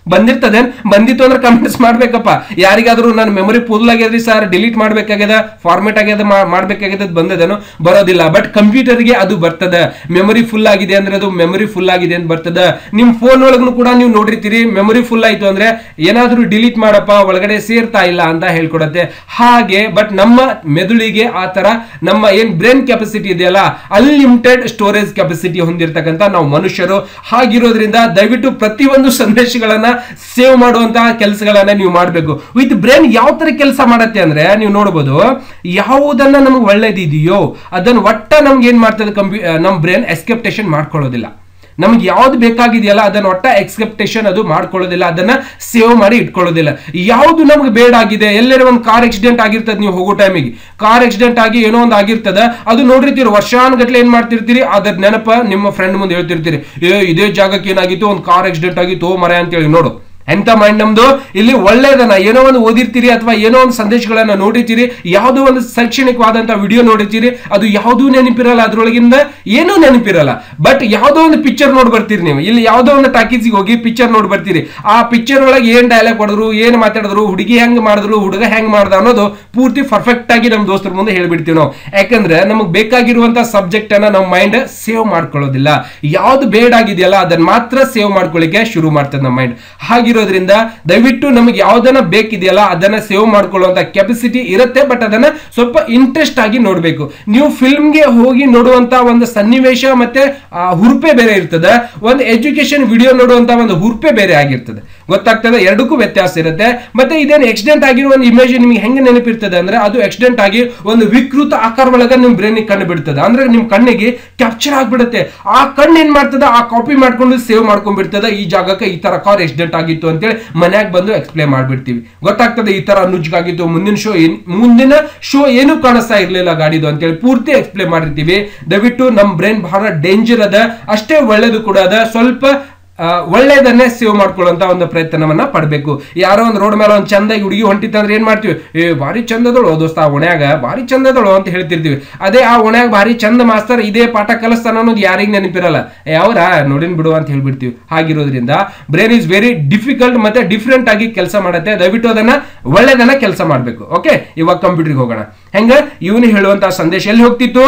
ಬಂದಿರ್ತದೆ ಬಂದಿತ್ತು ಅಂದ್ರೆ ಕಮೆಂಟ್ಸ್ ಮಾಡ್ಬೇಕಪ್ಪ ಯಾರಿಗಾದ್ರೂ ನನ್ನ ಮೆಮೊರಿ ಫುಲ್ ಆಗ್ಯದ್ರಿ ಸರ್ ಡಿಲೀಟ್ ಮಾಡ್ಬೇಕಾಗ್ಯದ ಫಾರ್ಮೆಟ್ ಆಗ್ಯದ ಮಾ- ಮಾಡ್ಬೇಕಾಗ್ಯದ ಬಂದದೇನೋ ಬರೋದಿಲ್ಲ ಬಟ್ ಕಂಪ್ಯೂಟರ್ಗೆ ಅದು ಬರ್ತದೆ ಮೆಮೊರಿ ಫುಲ್ ಆಗಿದೆ ಅಂದ್ರೆ ಅದು ಮೆಮೊರಿ ಫುಲ್ ಆಗಿದೆ ಅಂತ ಬರ್ತದೆ ನಿಮ್ ಫೋನ್ ಒಳಗೂ ಕೂಡ ನೀವು ನೋಡಿರ್ತೀರಿ ಮೆಮೊರಿ ಫುಲ್ ಆಯ್ತು ಅಂದ್ರೆ ಏನಾದ್ರೂ ಡಿಲೀಟ್ ಮಾಡಪ್ಪ ಒಳಗಡೆ ಸೇರ್ತಾ ಇಲ್ಲ ಅಂತ ಹೇಳ್ಕೊಡತ್ತೆ ಹಾಗೆ ಬಟ್ ನಮ್ಮ ಮೆದುಳಿಗೆ ಆ ತರ ನಮ್ಮ ಏನ್ ಬ್ರೈನ್ ಕೆಪಾಸಿಟಿ ಇದೆಯಲ್ಲ ಅನ್ಲಿಮಿಟೆಡ್ ಸ್ಟೋರೇಜ್ ಕೆಪಾಸಿಟಿ ಹೊಂದಿರತಕ್ಕಂತ ನಾವು ಮನುಷ್ಯರು ಹಾಗಿರೋದ್ರಿಂದ ದಯವಿಟ್ಟು ಪ್ರತಿಯೊಂದು ಸಂದೇಶಗಳನ್ನ ಸೇವ್ ಮಾಡುವಂತಹ ಕೆಲಸಗಳನ್ನ ನೀವು ಮಾಡಬೇಕು ವಿತ್ ಬ್ರೈನ್ ಯಾವ ತರ ಕೆಲಸ ಮಾಡತ್ತೆ ಅಂದ್ರೆ ನೀವು ನೋಡಬಹುದು ಯಾವುದನ್ನ ನಮ್ಗೆ ಒಳ್ಳೇದಿದೆಯೋ ಅದನ್ನ ಒಟ್ಟ ನಮ್ಗೆ ಏನ್ ಮಾಡ್ತದೆ ಕಂಪ್ಯೂ ನಮ್ಮ ಬ್ರೈನ್ ಎಸ್ಕೆಪ್ಟೇಷನ್ ಮಾಡ್ಕೊಳ್ಳೋದಿಲ್ಲ ನಮ್ಗೆ ಯಾವ್ದು ಬೇಕಾಗಿದೆಯಲ್ಲ ಅದನ್ನ ಒಟ್ಟ ಎಕ್ಸೆಪ್ಟೇಷನ್ ಅದು ಮಾಡ್ಕೊಳ್ಳೋದಿಲ್ಲ ಅದನ್ನ ಸೇವ್ ಮಾಡಿ ಇಟ್ಕೊಳ್ಳೋದಿಲ್ಲ ಯಾವ್ದು ನಮ್ಗೆ ಬೇಡ ಆಗಿದೆ ಎಲ್ಲರ ಒಂದು ಕಾರ್ ಆಕ್ಸಿಡೆಂಟ್ ಆಗಿರ್ತದೆ ನೀವು ಹೋಗೋ ಟೈಮಿಗೆ ಕಾರ್ ಆಕ್ಸಿಡೆಂಟ್ ಆಗಿ ಏನೋ ಒಂದು ಆಗಿರ್ತದ ಅದು ನೋಡಿರ್ತೀರಿ ವರ್ಷಾನುಗಟ್ಲೆ ಏನ್ ಮಾಡ್ತಿರ್ತೀರಿ ಅದ್ರ ನೆನಪ ನಿಮ್ಮ ಫ್ರೆಂಡ್ ಮುಂದೆ ಹೇಳ್ತಿರ್ತೀರಿ ಏ ಇದೇ ಜಾಗಕ್ಕೆ ಏನಾಗಿತ್ತು ಒಂದು ಕಾರ್ ಆಕ್ಸಿಡೆಂಟ್ ಆಗಿತ್ತು ಓ ಮರ ಅಂತೇಳಿ ನೋಡು ಎಂತ ಮೈಂಡ್ ನಮ್ದು ಇಲ್ಲಿ ಒಳ್ಳೇದನ್ನ ಏನೋ ಒಂದು ಓದಿರ್ತೀರಿ ಅಥವಾ ಏನೋ ಒಂದು ಸಂದೇಶಗಳನ್ನ ನೋಡಿರ್ತೀರಿ ಯಾವುದೋ ಒಂದು ಶೈಕ್ಷಣಿಕವಾದಂತ ವಿಡಿಯೋ ನೋಡಿರ್ತೀರಿ ಅದು ಯಾವುದೂ ನೆನಪಿರಲ್ಲ ಅದ್ರೊಳಗಿಂದ ಏನೂ ನೆನಪಿರಲ್ಲ ಬಟ್ ಯಾವುದೋ ಒಂದು ಪಿಕ್ಚರ್ ನೋಡಿ ಬರ್ತೀರಿ ನೀವು ಇಲ್ಲಿ ಯಾವುದೋ ಒಂದು ಟಾಕೀಸಿಗೆ ಹೋಗಿ ಪಿಕ್ಚರ್ ನೋಡಿ ಬರ್ತೀರಿ ಆ ಪಿಕ್ಚರ್ ಒಳಗೆ ಏನ್ ಡೈಲಾಗ್ ಹೊಡೆದ್ರು ಏನ್ ಮಾತಾಡಿದ್ರು ಹುಡುಗಿ ಹೆಂಗ್ ಮಾಡಿದ್ರು ಹುಡುಗ ಹೆಂಗ್ ಮಾಡ್ದ ಅನ್ನೋದು ಪೂರ್ತಿ ಪರ್ಫೆಕ್ಟ್ ಆಗಿ ನಮ್ಮ ದೋಸ್ತರ ಮುಂದೆ ಹೇಳ್ಬಿಡ್ತೀವಿ ನಾವು ಯಾಕಂದ್ರೆ ನಮಗೆ ಬೇಕಾಗಿರುವಂತ ಸಬ್ಜೆಕ್ಟ್ ಅನ್ನ ನಮ್ಮ ಮೈಂಡ್ ಸೇವ್ ಮಾಡ್ಕೊಳ್ಳೋದಿಲ್ಲ ಯಾವ್ದು ಬೇಡ ಆಗಿದೆಯಲ್ಲ ಅದನ್ನ ಮಾತ್ರ ಸೇವ್ ಮಾಡ್ಕೊಳ್ಳಿಕ್ಕೆ ಶುರು ಮಾಡ್ತದೆ ನಮ್ಮ ಮೈಂಡ್ ಹಾಗಿರೋದ್ರಿಂದ ದಯವಿಟ್ಟು ನಮಗೆ ಯಾವ್ದನ್ನ ಬೇಕಿದೆಯಲ್ಲ ಅದನ್ನ ಸೇವ್ ಮಾಡ್ಕೊಳ್ಳುವಂತ ಕೆಪಾಸಿಟಿ ಇರುತ್ತೆ ಬಟ್ ಅದನ್ನ ಸ್ವಲ್ಪ ಇಂಟ್ರೆಸ್ಟ್ ಆಗಿ ನೋಡ್ಬೇಕು ನೀವು ಫಿಲ್ಮ್ಗೆ ಹೋಗಿ ನೋಡುವಂತ ಒಂದು ಸನ್ನಿವೇಶ ಮತ್ತೆ ಆ ಹುರುಪೆ ಬೇರೆ ಇರ್ತದೆ ಒಂದು ಎಜುಕೇಶನ್ ವಿಡಿಯೋ ನೋಡುವಂತ ಒಂದು ಹುರುಪೆ ಬೇರೆ ಆಗಿರ್ತದೆ ಗೊತ್ತಾಗ್ತದೆ ಎರಡಕ್ಕೂ ವ್ಯತ್ಯಾಸ ಇರುತ್ತೆ ಮತ್ತೆ ಇದೇನು ಆಕ್ಸಿಡೆಂಟ್ ಆಗಿರೋ ಒಂದು ಇಮೇಜ್ ನಿಮ್ಗೆ ಹೆಂಗೆ ನೆನಪಿರ್ತದೆ ಅಂದ್ರೆ ಅದು ಆಕ್ಸಿಡೆಂಟ್ ಆಗಿ ಒಂದು ವಿಕೃತ ಆಕಾರ ಒಳಗ ನಿಮ್ ಬ್ರೈನ್ ಕಣ್ಣು ಬಿಡ್ತದೆ ಅಂದ್ರೆ ನಿಮ್ ಕಣ್ಣಿಗೆ ಕ್ಯಾಪ್ಚರ್ ಆಗ್ಬಿಡುತ್ತೆ ಆ ಕಣ್ಣು ಏನ್ ಮಾಡ್ತದ ಆ ಕಾಪಿ ಮಾಡ್ಕೊಂಡು ಸೇವ್ ಮಾಡ್ಕೊಂಡ್ಬಿಡ್ತದ ಈ ಜಾಗಕ್ಕೆ ಈ ತರ ಕಾರ್ ಆಕ್ಸಿಡೆಂಟ್ ಆಗಿತ್ತು ಅಂತೇಳಿ ಮನ್ಯಾಗ ಬಂದು ಎಕ್ಸ್ಪ್ಲೇನ್ ಮಾಡ್ಬಿಡ್ತೀವಿ ಗೊತ್ತಾಗ್ತದೆ ಈ ತರ ನುಜ್ಗಾಗಿತ್ತು ಮುಂದಿನ ಶೋ ಏನ್ ಮುಂದಿನ ಶೋ ಏನು ಕಾಣಿಸ್ತಾ ಇರ್ಲಿಲ್ಲ ಗಾಡಿದು ಅಂತೇಳಿ ಪೂರ್ತಿ ಎಕ್ಸ್ಪ್ಲೇನ್ ಮಾಡಿರ್ತೀವಿ ದಯವಿಟ್ಟು ನಮ್ ಬ್ರೈನ್ ಬಹಳ ಡೇಂಜರ್ ಅದ ಅಷ್ಟೇ ಒಳ್ಳೇದು ಕೂಡ ಅದ ಸ್ವಲ್ಪ ಆ, ಒಳ್ಳೇದನ್ನೇ ಸೇವ್ ಮಾಡ್ಕೊಳ್ಳುವಂತ ಒಂದು ಪ್ರಯತ್ನವನ್ನ ಪಡಬೇಕು ಯಾರೋ ಒಂದು ರೋಡ್ ಮೇಲೆ ಒಂದು ಚಂದಾಗಿ ಹುಡುಗಿ ಹೊಂಟಿತ್ತಂದ್ರೆ ಏನ್ ಮಾಡ್ತೀವಿ ಏ ಭಾರಿ ಚಂದದಳು ದೋಸ್ತ ಆ ಒಣ್ಯಾಗ ಭಾರಿ ಚಂದದಳು ಅಂತ ಹೇಳ್ತಿರ್ತೀವಿ ಅದೇ ಆ ಒಣ್ಯಾಗ ಭಾರಿ ಚಂದ ಮಾಸ್ತರ್ ಇದೇ ಪಾಠ ಕಲಿಸ್ತಾನ ಅನ್ನೋದು ಯಾರಿಗ್ ನೆನಪಿರಲ್ಲ ಯಾವ್ರ ನೋಡಿನ್ ಬಿಡು ಅಂತ ಹೇಳ್ಬಿಡ್ತೀವಿ ಹಾಗಿರೋದ್ರಿಂದ ಬ್ರೈನ್ ಇಸ್ ವೆರಿ ಡಿಫಿಕಲ್ಟ್ ಮತ್ತೆ ಡಿಫ್ರೆಂಟ್ ಆಗಿ ಕೆಲಸ ಮಾಡುತ್ತೆ ದಯವಿಟ್ಟು ಅದನ್ನ ಒಳ್ಳೇದನ್ನ ಕೆಲಸ ಮಾಡ್ಬೇಕು ಓಕೆ ಇವಾಗ ಕಂಪ್ಯೂಟರ್ಗೆ ಹೋಗೋಣ ಹೆಂಗ ಇವನು ಹೇಳುವಂತ ಸಂದೇಶ ಎಲ್ಲಿ ಹೋಗ್ತಿತ್ತು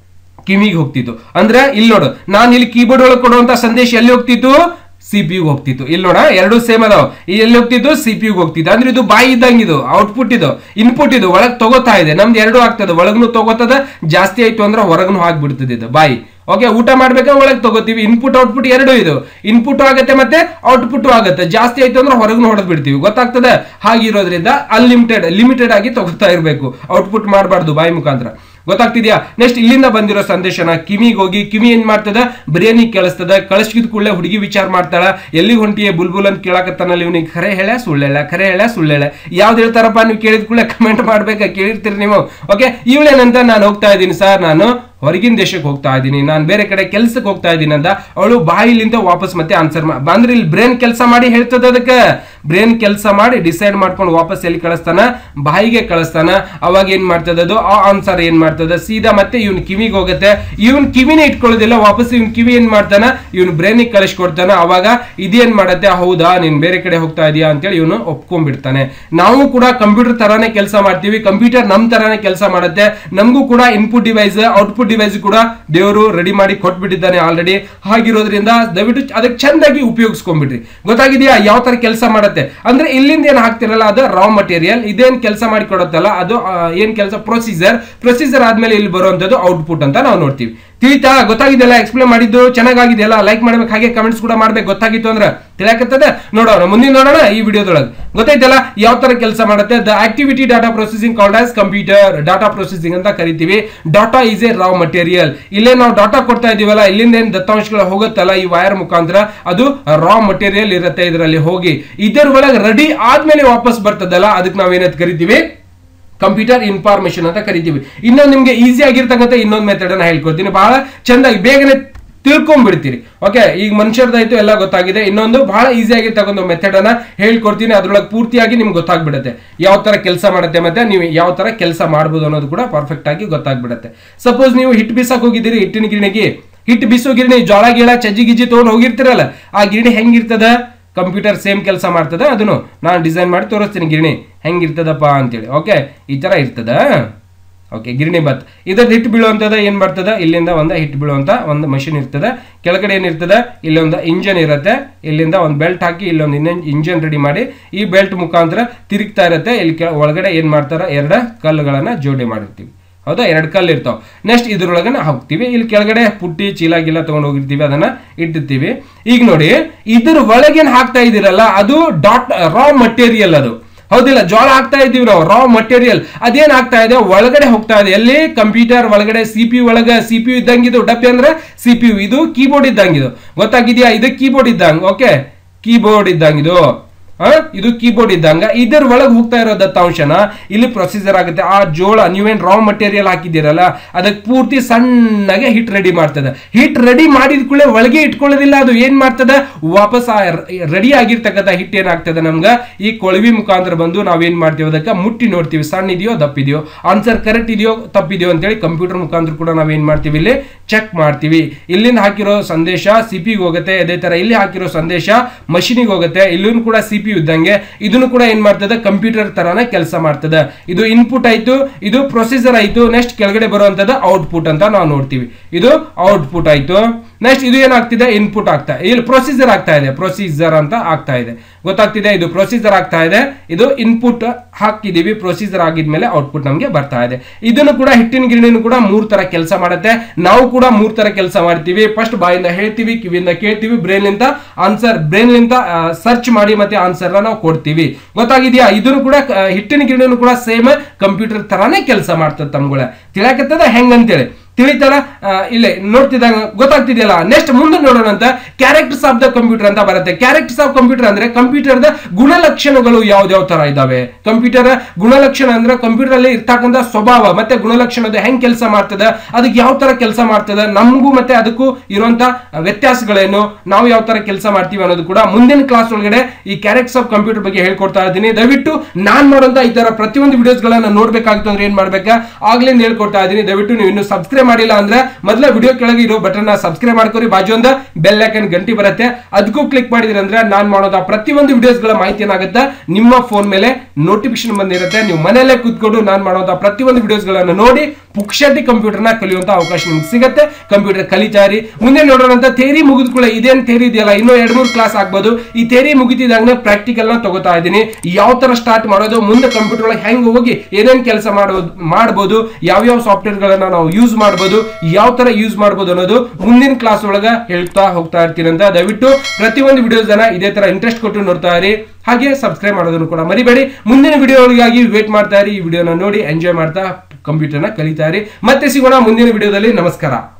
ಕಿವಿಗೆ ಹೋಗ್ತಿತ್ತು ಅಂದ್ರೆ ಇಲ್ಲಿ ನೋಡು ನಾನು ಇಲ್ಲಿ ಕೀಬೋರ್ಡ್ ಒಳಗೆ ಕೊಡುವಂತ ಸಂದೇಶ ಎಲ್ಲಿ ಹೋಗ್ತಿತ್ತು ಸಿ ಪಿ ಹೋಗ್ತಿತ್ತು ಇಲ್ಲಿ ನೋಡ ಎರಡು ಸೇಮ್ ಅದಾವ ಈ ಎಲ್ಲಿ ಹೋಗ್ತಿತ್ತು ಸಿ ಪಿ ಹೋಗ್ತಿತ್ತು ಅಂದ್ರೆ ಇದು ಬಾಯಿ ಇದ್ದಂಗೆ ಇದು ಔಟ್ಪುಟ್ ಇದು ಇನ್ಪುಟ್ ಇದು ಒಳಗ್ ತಗೋತಾ ಇದೆ ನಮ್ದು ಎರಡು ಆಗ್ತದೆ ಒಳಗ್ನು ತಗೋತದ ಜಾಸ್ತಿ ಆಯ್ತು ಅಂದ್ರೆ ಹೊರಗ್ನು ಹಾಕ್ಬಿಡ್ತದೆ ಇದು ಬಾಯಿ ಓಕೆ ಊಟ ಮಾಡ್ಬೇಕಾದ್ರೆ ಒಳಗೆ ತಗೋತೀವಿ ಇನ್ಪುಟ್ ಔಟ್ಪುಟ್ ಎರಡು ಇದು ಇನ್ಪುಟ್ ಆಗುತ್ತೆ ಮತ್ತೆ ಔಟ್ಪುಟ್ ಆಗುತ್ತೆ ಜಾಸ್ತಿ ಆಯ್ತು ಅಂದ್ರೆ ಹೊರಗ್ನು ಹೊಡೆದ್ ಬಿಡ್ತೀವಿ ಗೊತ್ತಾಗ್ತದೆ ಹಾಗಿರೋದ್ರಿಂದ ಅನ್ಲಿಮಿಟೆಡ್ ಲಿಮಿಟೆಡ್ ಆಗಿ ತಗೋತಾ ಇರಬೇಕು ಔಟ್ಪುಟ್ ಮಾಡಬಾರ್ದು ಬಾಯಿ ಮುಖಾಂತರ ಗೊತ್ತಾಗ್ತಿದ್ಯಾ ನೆಕ್ಸ್ಟ್ ಇಲ್ಲಿಂದ ಬಂದಿರೋ ಸಂದೇಶನ ಕಿವಿಗೆ ಹೋಗಿ ಕಿವಿ ಏನ್ ಮಾಡ್ತದ ಬಿರಿಯಾನಿ ಕೇಳಿಸ್ತದ ಕಳಿಸಿದ ಕೂಡಲೇ ಹುಡುಗಿ ವಿಚಾರ ಮಾಡ್ತಾಳ ಎಲ್ಲಿ ಹೊಂಟಿಯೇ ಬುಲ್ಬುಲ್ ಅಂತ ಕೇಳಕತ್ತಾನಲ್ಲಿ ಇವನಿಗೆ ಖರೆ ಹೇಳ ಸುಳ್ಳೆಳ ಖರೆ ಹೇಳ ಸುಳ್ಳೆಳ ಯಾವ್ದು ಹೇಳ್ತಾರಪ್ಪ ನೀವು ಕೇಳಿದ ಕೂಡಲೇ ಕಮೆಂಟ್ ಮಾಡ್ಬೇಕಾ ಕೇಳಿರ್ತೀರಿ ನೀವು ಓಕೆ ಇವಳೇನಂತ ನಾನು ಹೋಗ್ತಾ ಇದ್ದೀನಿ ಸರ್ ನಾನು ಹೊರಗಿನ ದೇಶಕ್ಕೆ ಹೋಗ್ತಾ ಇದ್ದೀನಿ ನಾನು ಬೇರೆ ಕಡೆ ಕೆಲ್ಸಕ್ಕೆ ಹೋಗ್ತಾ ಇದ್ದೀನಿ ಅಂತ ಅವಳು ಬಾಯಿಲಿಂದ ವಾಪಸ್ ಮತ್ತೆ ಆನ್ಸರ್ ಬಂದ್ರೆ ಇಲ್ಲಿ ಬ್ರೇನ್ ಕೆಲಸ ಮಾಡಿ ಹೇಳ್ತದ ಅದಕ್ಕೆ ಬ್ರೇನ್ ಕೆಲಸ ಮಾಡಿ ಡಿಸೈಡ್ ಮಾಡ್ಕೊಂಡು ವಾಪಸ್ ಎಲ್ಲಿ ಕಳಿಸ್ತಾನ ಬಾಯಿಗೆ ಕಳಿಸ್ತಾನ ಅವಾಗ ಏನ್ ಮಾಡ್ತದ ಅದು ಆ ಆನ್ಸರ್ ಏನ್ ಮಾಡ್ತದ ಸೀದಾ ಮತ್ತೆ ಇವ್ನ ಕಿವಿಗೆ ಹೋಗುತ್ತೆ ಇವನ್ ಕಿವಿನೇ ಇಟ್ಕೊಳ್ಳೋದಿಲ್ಲ ವಾಪಸ್ ಇವ್ನ ಕಿವಿ ಏನ್ ಮಾಡ್ತಾನ ಇವ್ನ ಬ್ರೇನಿಗೆ ಕಳಿಸ್ಕೊಡ್ತಾನ ಅವಾಗ ಇದೇನ್ ಮಾಡತ್ತೆ ಹೌದಾ ನೀನ್ ಬೇರೆ ಕಡೆ ಹೋಗ್ತಾ ಇದೀಯಾ ಅಂತೇಳಿ ಇವನು ಒಪ್ಕೊಂಡ್ಬಿಡ್ತಾನೆ ನಾವು ಕೂಡ ಕಂಪ್ಯೂಟರ್ ತರಾನೇ ಕೆಲಸ ಮಾಡ್ತೀವಿ ಕಂಪ್ಯೂಟರ್ ನಮ್ ತರಾನೇ ಕೆಲಸ ಮಾಡುತ್ತೆ ನಮಗೂ ಕೂಡ ಇನ್ಪುಟ್ ಡಿವೈಸ್ ಔಟ್ಪುಟ್ ಡಿವೈಸ್ ಕೂಡ ದೇವರು ರೆಡಿ ಮಾಡಿ ಕೊಟ್ಬಿಟ್ಟಿದ್ದಾನೆ ಆಲ್ರೆಡಿ ಹಾಗಿರೋದ್ರಿಂದ ದಯವಿಟ್ಟು ಅದಕ್ಕೆ ಚಂದಾಗಿ ಉಪಯೋಗಿಸ್ಕೊಂಡ್ಬಿಡ್ರಿ ಗೊತ್ತಾಗಿದೆಯಾ ಯಾವ ತರ ಕೆಲಸ ಮಾಡುತ್ತೆ ಅಂದ್ರೆ ಇಲ್ಲಿಂದ ಏನ್ ಹಾಕ್ತಿರಲ್ಲ ಅದು ರಾ ಮಟೀರಿಯಲ್ ಇದೇನ್ ಕೆಲಸ ಮಾಡಿ ಕೊಡುತ್ತಲ್ಲ ಅದು ಆ, ಏನ್ ಕೆಲಸ ಪ್ರೊಸೀಜರ್ ಪ್ರೊಸೀಜರ್ ಆದ್ಮೇಲೆ ಇಲ್ಲಿ ಬರುವಂತದ್ದು ಔಟ್ಪುಟ್ ಅಂತ ನಾವು ನೋಡ್ತೀವಿ ತಿಳಿತಾ ಗೊತ್ತಾಗಿದೆಯಲ್ಲ ಎಕ್ಸ್ಪ್ಲೇನ್ ಮಾಡಿದ್ದು ಚೆನ್ನಾಗಿದೆಯಲ್ಲ ಲೈಕ್ ಮಾಡ್ಬೇಕು ಹಾಗೆ ಕಮೆಂಟ್ಸ್ ಕೂಡ ಮಾಡ್ಬೇಕು ಗೊತ್ತಾಗಿತ್ತು ಅಂದ್ರೆ ತಿಳಿಯಾಕತ್ತದ ನೋಡೋಣ ಮುಂದಿನ ನೋಡೋಣ ಈ ವಿಡಿಯೋದೊಳಗೆ ಗೊತ್ತಾಯ್ತಲ್ಲ ಯಾವ ತರ ಕೆಲಸ ಮಾಡುತ್ತೆ the activity data processing called as computer data processing ಅಂತ ಕರಿತೀವಿ data is a raw material ಇಲ್ಲೇ ನಾವು ಡಾಟಾ ಕೊಡ್ತಾ ಇದೀವಲ್ಲ ಇಲ್ಲಿಂದ ಏನ್ ದತ್ತಾಂಶಗಳು ಹೋಗುತ್ತಲ್ಲ ಈ ವೈರ್ ಮುಖಾಂತರ ಅದು ರಾ ಮಟೀರಿಯಲ್ ಇರುತ್ತೆ ಇದರಲ್ಲಿ ಹೋಗಿ ಇದರ ಒಳಗೆ ರೆಡಿ ಆದ್ಮೇಲೆ ವಾಪಸ್ ಬರ್ತದಲ್ಲ ಅದಕ್ಕೆ ನಾವೇನಂತ ಕರಿತೀವಿ ಕಂಪ್ಯೂಟರ್ ಇನ್ಫಾರ್ಮೇಶನ್ ಅಂತ ಕರಿತೀವಿ ಇನ್ನೊಂದು ನಿಮ್ಗೆ ಈಸಿ ಆಗಿರ್ತಕ್ಕಂಥ ಇನ್ನೊಂದು ಮೆಥಡ್ ಅನ್ನ ಹೇಳ್ಕೊಡ್ತೀನಿ ಬಹಳ ಚಂದಾಗಿ ಬೇಗನೆ ತಿಳ್ಕೊಂಡ್ಬಿಡ್ತೀರಿ ಓಕೆ ಈಗ ಮನುಷ್ಯರದಾಯ್ತು ಎಲ್ಲ ಗೊತ್ತಾಗಿದೆ ಇನ್ನೊಂದು ಬಹಳ ಈಸಿ ಆಗಿರ್ತಕ್ಕಂಥ ಮೆಥಡ್ ಅನ್ನ ಹೇಳ್ಕೊಡ್ತೀನಿ ಅದ್ರೊಳಗೆ ಪೂರ್ತಿಯಾಗಿ ನಿಮ್ಗೆ ಗೊತ್ತಾಗ್ಬಿಡುತ್ತೆ ಯಾವ ತರ ಕೆಲಸ ಮಾಡುತ್ತೆ ಮತ್ತೆ ನೀವು ಯಾವ ತರ ಕೆಲಸ ಮಾಡ್ಬೋದು ಅನ್ನೋದು ಕೂಡ ಪರ್ಫೆಕ್ಟ್ ಆಗಿ ಗೊತ್ತಾಗ್ಬಿಡುತ್ತೆ ಸಪೋಸ್ ನೀವು ಹಿಟ್ ಬೀಸಕ್ ಹೋಗಿದ್ದೀರಿ ಹಿಟ್ಟಿನ ಗಿರಣಿಗೆ ಹಿಟ್ಟು ಬೀಸೋ ಗಿರಣಿ ಜೋಳ ಗೀಳ ಚಜ್ಜಿ ಗಿಜ್ಜಿ ತಗೊಂಡು ಹೋಗಿರ್ತೀರಲ್ಲ ಆ ಗಿರಣಿ ಹೆಂಗಿರ್ತದ ಕಂಪ್ಯೂಟರ್ ಸೇಮ್ ಕೆಲಸ ಮಾಡ್ತದ ಅದನ್ನು ನಾನು ಡಿಸೈನ್ ಮಾಡಿ ತೋರಿಸ್ತೀನಿ ಗಿರಣಿ ಹೆಂಗಿರ್ತದಪ್ಪ ಅಂತೇಳಿ ಓಕೆ ಈ ತರ ಇರ್ತದ ಓಕೆ ಗಿರಣಿ ಬತ್ ಇದ್ರದ್ದು ಹಿಟ್ಟು ಬೀಳುವಂಥದ್ದು ಏನು ಬರ್ತದೆ ಇಲ್ಲಿಂದ ಒಂದು ಹಿಟ್ಟು ಬೀಳುವಂಥ ಒಂದು ಮಷಿನ್ ಇರ್ತದೆ ಕೆಳಗಡೆ ಏನಿರ್ತದೆ ಇಲ್ಲೊಂದು ಇಂಜನ್ ಇರುತ್ತೆ ಇಲ್ಲಿಂದ ಒಂದು ಬೆಲ್ಟ್ ಹಾಕಿ ಇಲ್ಲೊಂದು ಇಂಜನ್ ರೆಡಿ ಮಾಡಿ ಈ ಬೆಲ್ಟ್ ಮುಖಾಂತರ ತಿರುಗ್ತಾ ಇರುತ್ತೆ ಇಲ್ಲಿ ಕೆಳ ಒಳಗಡೆ ಏನು ಮಾಡ್ತಾರೆ ಎರಡು ಕಲ್ಲುಗಳನ್ನು ಜೋಡಿ ಮಾಡಿರ್ತೀವಿ ಹೌದಾ ಎರಡು ಕಲ್ಲು ಇರ್ತಾವ ನೆಕ್ಸ್ಟ್ ಇದ್ರೊಳಗೆ ಹಾಕ್ತಿವಿ ಇಲ್ಲಿ ಕೆಳಗಡೆ ಪುಟ್ಟಿ ಚೀಲ ಗಿಲ್ಲ ತಗೊಂಡು ಹೋಗಿರ್ತೀವಿ ಅದನ್ನ ಇಟ್ಟಿರ್ತೀವಿ ಈಗ ನೋಡಿ ಇದ್ರ ಒಳಗೇನ್ ಹಾಕ್ತಾ ಇದೀರಲ್ಲ ಅದು ಡಾಟ್ ರಾ ಮಟೀರಿಯಲ್ ಅದು ಹೌದಿಲ್ಲ ಜೋಳ ಹಾಕ್ತಾ ಇದೀವಿ ನಾವು ರಾ ಮಟೀರಿಯಲ್ ಅದೇನ್ ಆಗ್ತಾ ಇದೆ ಒಳಗಡೆ ಹೋಗ್ತಾ ಇದೆ ಎಲ್ಲಿ ಕಂಪ್ಯೂಟರ್ ಒಳಗಡೆ ಸಿ ಪಿ ಒಳಗೆ ಸಿ ಪಿ ಯು ಇದ್ದಂಗಿದು ಡಬ್ಬಿ ಅಂದ್ರೆ ಸಿ ಪಿ ಯು ಇದು ಕೀಬೋರ್ಡ್ ಇದ್ದಂಗಿದು ಗೊತ್ತಾಗಿದ್ಯಾ ಇದು ಕೀಬೋರ್ಡ್ ಇದ್ದಂಗ ಓಕೆ ಕೀಬೋರ್ಡ್ ಇದ್ದಂಗಿದು ಆ, ಇದು ಕೀಬೋರ್ಡ್ ಇದ್ದಂಗ ಇದರ ಒಳಗೆ ಹೋಗ್ತಾ ಇರೋ ದತ್ತಾಂಶನ ಇಲ್ಲಿ ಪ್ರೊಸೀಜರ್ ಆಗುತ್ತೆ ಆ ಜೋಳ ನೀವೇನ್ ರಾ ಮಟೀರಿಯಲ್ ಹಾಕಿದ್ದೀರಲ್ಲ ಅದಕ್ಕೆ ಪೂರ್ತಿ ಸಣ್ಣಗೆ ಹಿಟ್ ರೆಡಿ ಮಾಡ್ತದೆ ಹಿಟ್ ರೆಡಿ ಮಾಡಿದ ಕೂಡಲೇ ಒಳಗೆ ಇಟ್ಕೊಳ್ಳೋದಿಲ್ಲ ಅದು ಏನ್ ಮಾಡ್ತದೆ ವಾಪಸ್ ರೆಡಿ ಆಗಿರ್ತಕ್ಕಂಥ ಹಿಟ್ ಏನಾಗ್ತದೆ ನಮ್ಗೆ ಈ ಕೊಳವಿ ಮುಖಾಂತರ ಬಂದು ನಾವೇನ್ ಮಾಡ್ತೀವಿ ಅದಕ್ಕೆ ಮುಟ್ಟಿ ನೋಡ್ತೀವಿ ಸಣ್ಣ ಇದೆಯೋ ದಪ್ಪಿದೆಯೋ ಆನ್ಸರ್ ಕರೆಕ್ಟ್ ಇದೆಯೋ ತಪ್ಪಿದೆಯೋ ಅಂತೇಳಿ ಕಂಪ್ಯೂಟರ್ ಮುಖಾಂತರ ಕೂಡ ನಾವೇನ್ ಮಾಡ್ತೀವಿ ಇಲ್ಲಿ ಚೆಕ್ ಮಾಡ್ತೀವಿ ಇಲ್ಲಿಂದ ಹಾಕಿರೋ ಸಂದೇಶ ಸಿ ಪಿ ಹೋಗುತ್ತೆ ಅದೇ ತರ ಇಲ್ಲಿ ಹಾಕಿರೋ ಸಂದೇಶ ಮಷಿನಿಗೆ ಹೋಗುತ್ತೆ ಇಲ್ಲೂ ಕೂಡ ಸಿ ಪಿ ಇದ್ದಂಗೆ ಇದನ್ನು ಕೂಡ ಏನ್ ಮಾಡ್ತದೆ ಕಂಪ್ಯೂಟರ್ ತರಾನೇ ಕೆಲಸ ಮಾಡ್ತದೆ ಇದು ಇನ್ಪುಟ್ ಆಯ್ತು ಇದು ಪ್ರೊಸೀಜರ್ ಆಯ್ತು ನೆಕ್ಸ್ಟ್ ಕೆಳಗಡೆ ಬರುವಂತದ್ದು ಔಟ್ಪುಟ್ ಅಂತ ನಾವು ನೋಡ್ತೀವಿ ಇದು ಔಟ್ಪುಟ್ ಆಯ್ತು ನೆಕ್ಸ್ಟ್ ಇದು ಏನಾಗ್ತಿದೆ ಇನ್ಪುಟ್ ಆಗ್ತಾ ಇಲ್ಲಿ ಪ್ರೊಸೀಜರ್ ಆಗ್ತಾ ಇದೆ ಪ್ರೊಸೀಜರ್ ಅಂತ ಆಗ್ತಾ ಇದೆ ಗೊತ್ತಾಗ್ತಿದೆ ಇದು ಪ್ರೊಸೀಜರ್ ಆಗ್ತಾ ಇದೆ ಇದು ಇನ್ಪುಟ್ ಹಾಕಿದೀವಿ ಪ್ರೊಸೀಜರ್ ಆಗಿದ್ಮೇಲೆ ಔಟ್ಪುಟ್ ನಮಗೆ ಬರ್ತಾ ಇದೆ ಇದನ್ನು ಕೂಡ ಹಿಟ್ಟಿನ ಗಿರಣಿನೂ ಕೂಡ ಮೂರ್ ತರ ಕೆಲಸ ಮಾಡುತ್ತೆ ನಾವು ಕೂಡ ಮೂರ್ ತರ ಕೆಲಸ ಮಾಡ್ತೀವಿ ಫಸ್ಟ್ ಬಾಯಿಂದ ಹೇಳ್ತೀವಿ ಕಿವಿಯಿಂದ ಕೇಳ್ತೀವಿ ಬ್ರೈನ್ ಲಿಂದ ಆನ್ಸರ್ ಬ್ರೈನ್ ಲಿಂದ ಸರ್ಚ್ ಮಾಡಿ ಮತ್ತೆ ಆನ್ಸರ್ ನಾವು ಕೊಡ್ತೀವಿ ಗೊತ್ತಾಗಿದ್ಯಾ ಇದನ್ನು ಕೂಡ ಆ, ಹಿಟ್ಟಿನ ಗಿರಣಿನೂ ಕೂಡ ಸೇಮ್ ಕಂಪ್ಯೂಟರ್ ತರಾನೇ ಕೆಲಸ ಮಾಡ್ತದೆ ತಮ್ಗಳ ತಿಳಕತ್ತದ ಹೆಂಗಂತೇಳಿ ತಿಳಿತಾರ ಇಲ್ಲೇ ನೋಡ್ತಿದ್ದಂಗ ಗೊತ್ತಾಗ್ತಿದೆಯಲ್ಲ ನೆಕ್ಸ್ಟ್ ಮುಂದೆ ನೋಡೋಣ ಅಂತ ಕ್ಯಾರೆಕ್ಟರ್ಸ್ ಆಫ್ ದ ಕಂಪ್ಯೂಟರ್ ಅಂತ ಬರುತ್ತೆ ಕ್ಯಾರೆಕ್ಟರ್ಸ್ ಆಫ್ ಕಂಪ್ಯೂಟರ್ ಅಂದ್ರೆ ಕಂಪ್ಯೂಟರ್ ದ ಗುಣಲಕ್ಷಣಗಳು ಯಾವ್ದಾವ್ ತರ ಇದಾವೆ ಕಂಪ್ಯೂಟರ್ ಗುಣಲಕ್ಷಣ ಅಂದ್ರೆ ಕಂಪ್ಯೂಟರ್ ಅಲ್ಲಿ ಇರ್ತಕ್ಕಂಥ ಸ್ವಭಾವ ಮತ್ತೆ ಗುಣಲಕ್ಷಣದ ಹೆಂಗ್ ಕೆಲಸ ಮಾಡ್ತದೆ ಅದಕ್ಕೆ ಯಾವ ತರ ಕೆಲಸ ಮಾಡ್ತದೆ ನಮಗೂ ಮತ್ತೆ ಅದಕ್ಕೂ ಇರುವಂತ ವ್ಯತ್ಯಾಸಗಳೇನು ನಾವು ಯಾವ ತರ ಕೆಲಸ ಮಾಡ್ತೀವಿ ಅನ್ನೋದು ಕೂಡ ಮುಂದಿನ ಕ್ಲಾಸ್ ಒಳಗಡೆ ಈ ಕ್ಯಾರೆಕ್ಟರ್ಸ್ ಆಫ್ ಕಂಪ್ಯೂಟರ್ ಬಗ್ಗೆ ಹೇಳ್ಕೊಡ್ತಾ ಇದ್ದೀನಿ ದಯವಿಟ್ಟು ನಾನ್ ಮಾಡುವಂತ ಈ ತರ ಪ್ರತಿಯೊಂದು ವಿಡಿಯೋಸ್ ಗಳನ್ನ ನೋಡ್ಬೇಕಾಗಿತ್ತು ಅಂದ್ರೆ ಏನ್ ಮಾಡ್ಬೇಕಾ ಆಗ್ಲಿಂದ ಹೇಳ್ಕೊಡ್ತಾ ಇದ್ದೀನಿ ದಯವಿಟ್ಟು ನೀವು ಇನ್ನು ಸಬ್ಸ್ಕ್ರೈಬ್ ಮಾಡಿಲ್ಲ ಅಂದ್ರೆ ಮೊದಲ ವಿಡಿಯೋ ಕೆಳಗೆ ಇರೋ ಬಟನ್ ಸಬ್ಸ್ಕ್ರೈಬ್ ಮಾಡ್ಕೊರಿ ಬಾಜು ಒಂದು ಬೆಲ್ ಐಕನ್ ಗಂಟಿ ಬರುತ್ತೆ ಅದಕ್ಕೂ ಕ್ಲಿಕ್ ಮಾಡಿದ್ರಿ ಅಂದ್ರೆ ನಾನ್ ಮಾಡೋದ ಪ್ರತಿಯೊಂದು ವಿಡಿಯೋಸ್ ಗಳ ಮಾಹಿತಿ ಏನಾಗುತ್ತೆ ನಿಮ್ಮ ಫೋನ್ ಮೇಲೆ ನೋಟಿಫಿಕೇಶನ್ ಬಂದಿರುತ್ತೆ ನೀವು ಮನೆಯಲ್ಲೇ ಕೂತ್ಕೊಂಡು ನಾನ್ ಮಾಡೋದ ಪ್ರತಿಯೊಂದು ವಿಡಿಯೋಸ್ ಗಳನ್ನ ನೋಡಿ ಪುಕ್ಷಟಿ ಕಂಪ್ಯೂಟರ್ ನ ಕಲಿಯುವಂತ ಅವಕಾಶ ನಿಮ್ಗೆ ಸಿಗುತ್ತೆ ಕಂಪ್ಯೂಟರ್ ಕಲಿತಾರಿ ಮುಂದೆ ನೋಡೋಣ ಅಂತ ಥೇರಿ ಮುಗಿದ್ಕೊಳ್ಳೆ ಇದೇನ್ ಥೇರಿ ಇದೆಯಲ್ಲ ಇನ್ನೂ ಎರಡ್ ಮೂರು ಕ್ಲಾಸ್ ಆಗ್ಬೋದು ಈ ಥೇರಿ ಮುಗಿತಿದಾಗ ಪ್ರಾಕ್ಟಿಕಲ್ ನ ತಗೋತಾ ಇದ್ದೀನಿ ಯಾವ ತರ ಸ್ಟಾರ್ಟ್ ಮಾಡೋದು ಮುಂದೆ ಕಂಪ್ಯೂಟರ್ ಒಳಗೆ ಹೆಂಗ್ ಹೋಗಿ ಏನೇನ್ ಕೆಲಸ ಮಾಡೋದು ಮಾಡ್ಬೋದು ಯಾವ್ಯಾವ ಸಾಫ್ಟ್ವೇರ್ ಗಳನ್ನ ನಾವು ಯೂಸ್ ಮಾಡ್ಬೋದು ಯಾವ ತರ ಯೂಸ್ ಮಾಡ್ಬೋದು ಅನ್ನೋದು ಮುಂದಿನ ಕ್ಲಾಸ್ ಒಳಗ ಹೇಳ್ತಾ ಹೋಗ್ತಾ ಇರ್ತೀನಿ ಅಂತ ದಯವಿಟ್ಟು ಪ್ರತಿಯೊಂದು ವಿಡಿಯೋಸ್ ಅನ್ನ ಇದೇ ತರ ಇಂಟ್ರೆಸ್ಟ್ ಕೊಟ್ಟು ನೋಡ್ತಾ ಇರಿ ಹಾಗೆ ಸಬ್ಸ್ಕ್ರೈಬ್ ಮಾಡೋದನ್ನು ಕೂಡ ಮರಿಬೇಡಿ ಮುಂದಿನ ವಿಡಿಯೋಗಳಿಗಾಗಿ ವೇಟ್ ಮಾಡ್ತಾ ಇರಿ ಈ ವಿಡಿಯೋನ ನೋಡಿ ಎಂಜಾಯ್ ಮಾಡ್ತಾ ಕಂಪ್ಯೂಟರ್ನ ಕಲಿತಾ ಇರಿ ಮತ್ತೆ ಸಿಗೋಣ ಮುಂದಿನ ವಿಡಿಯೋದಲ್ಲಿ ನಮಸ್ಕಾರ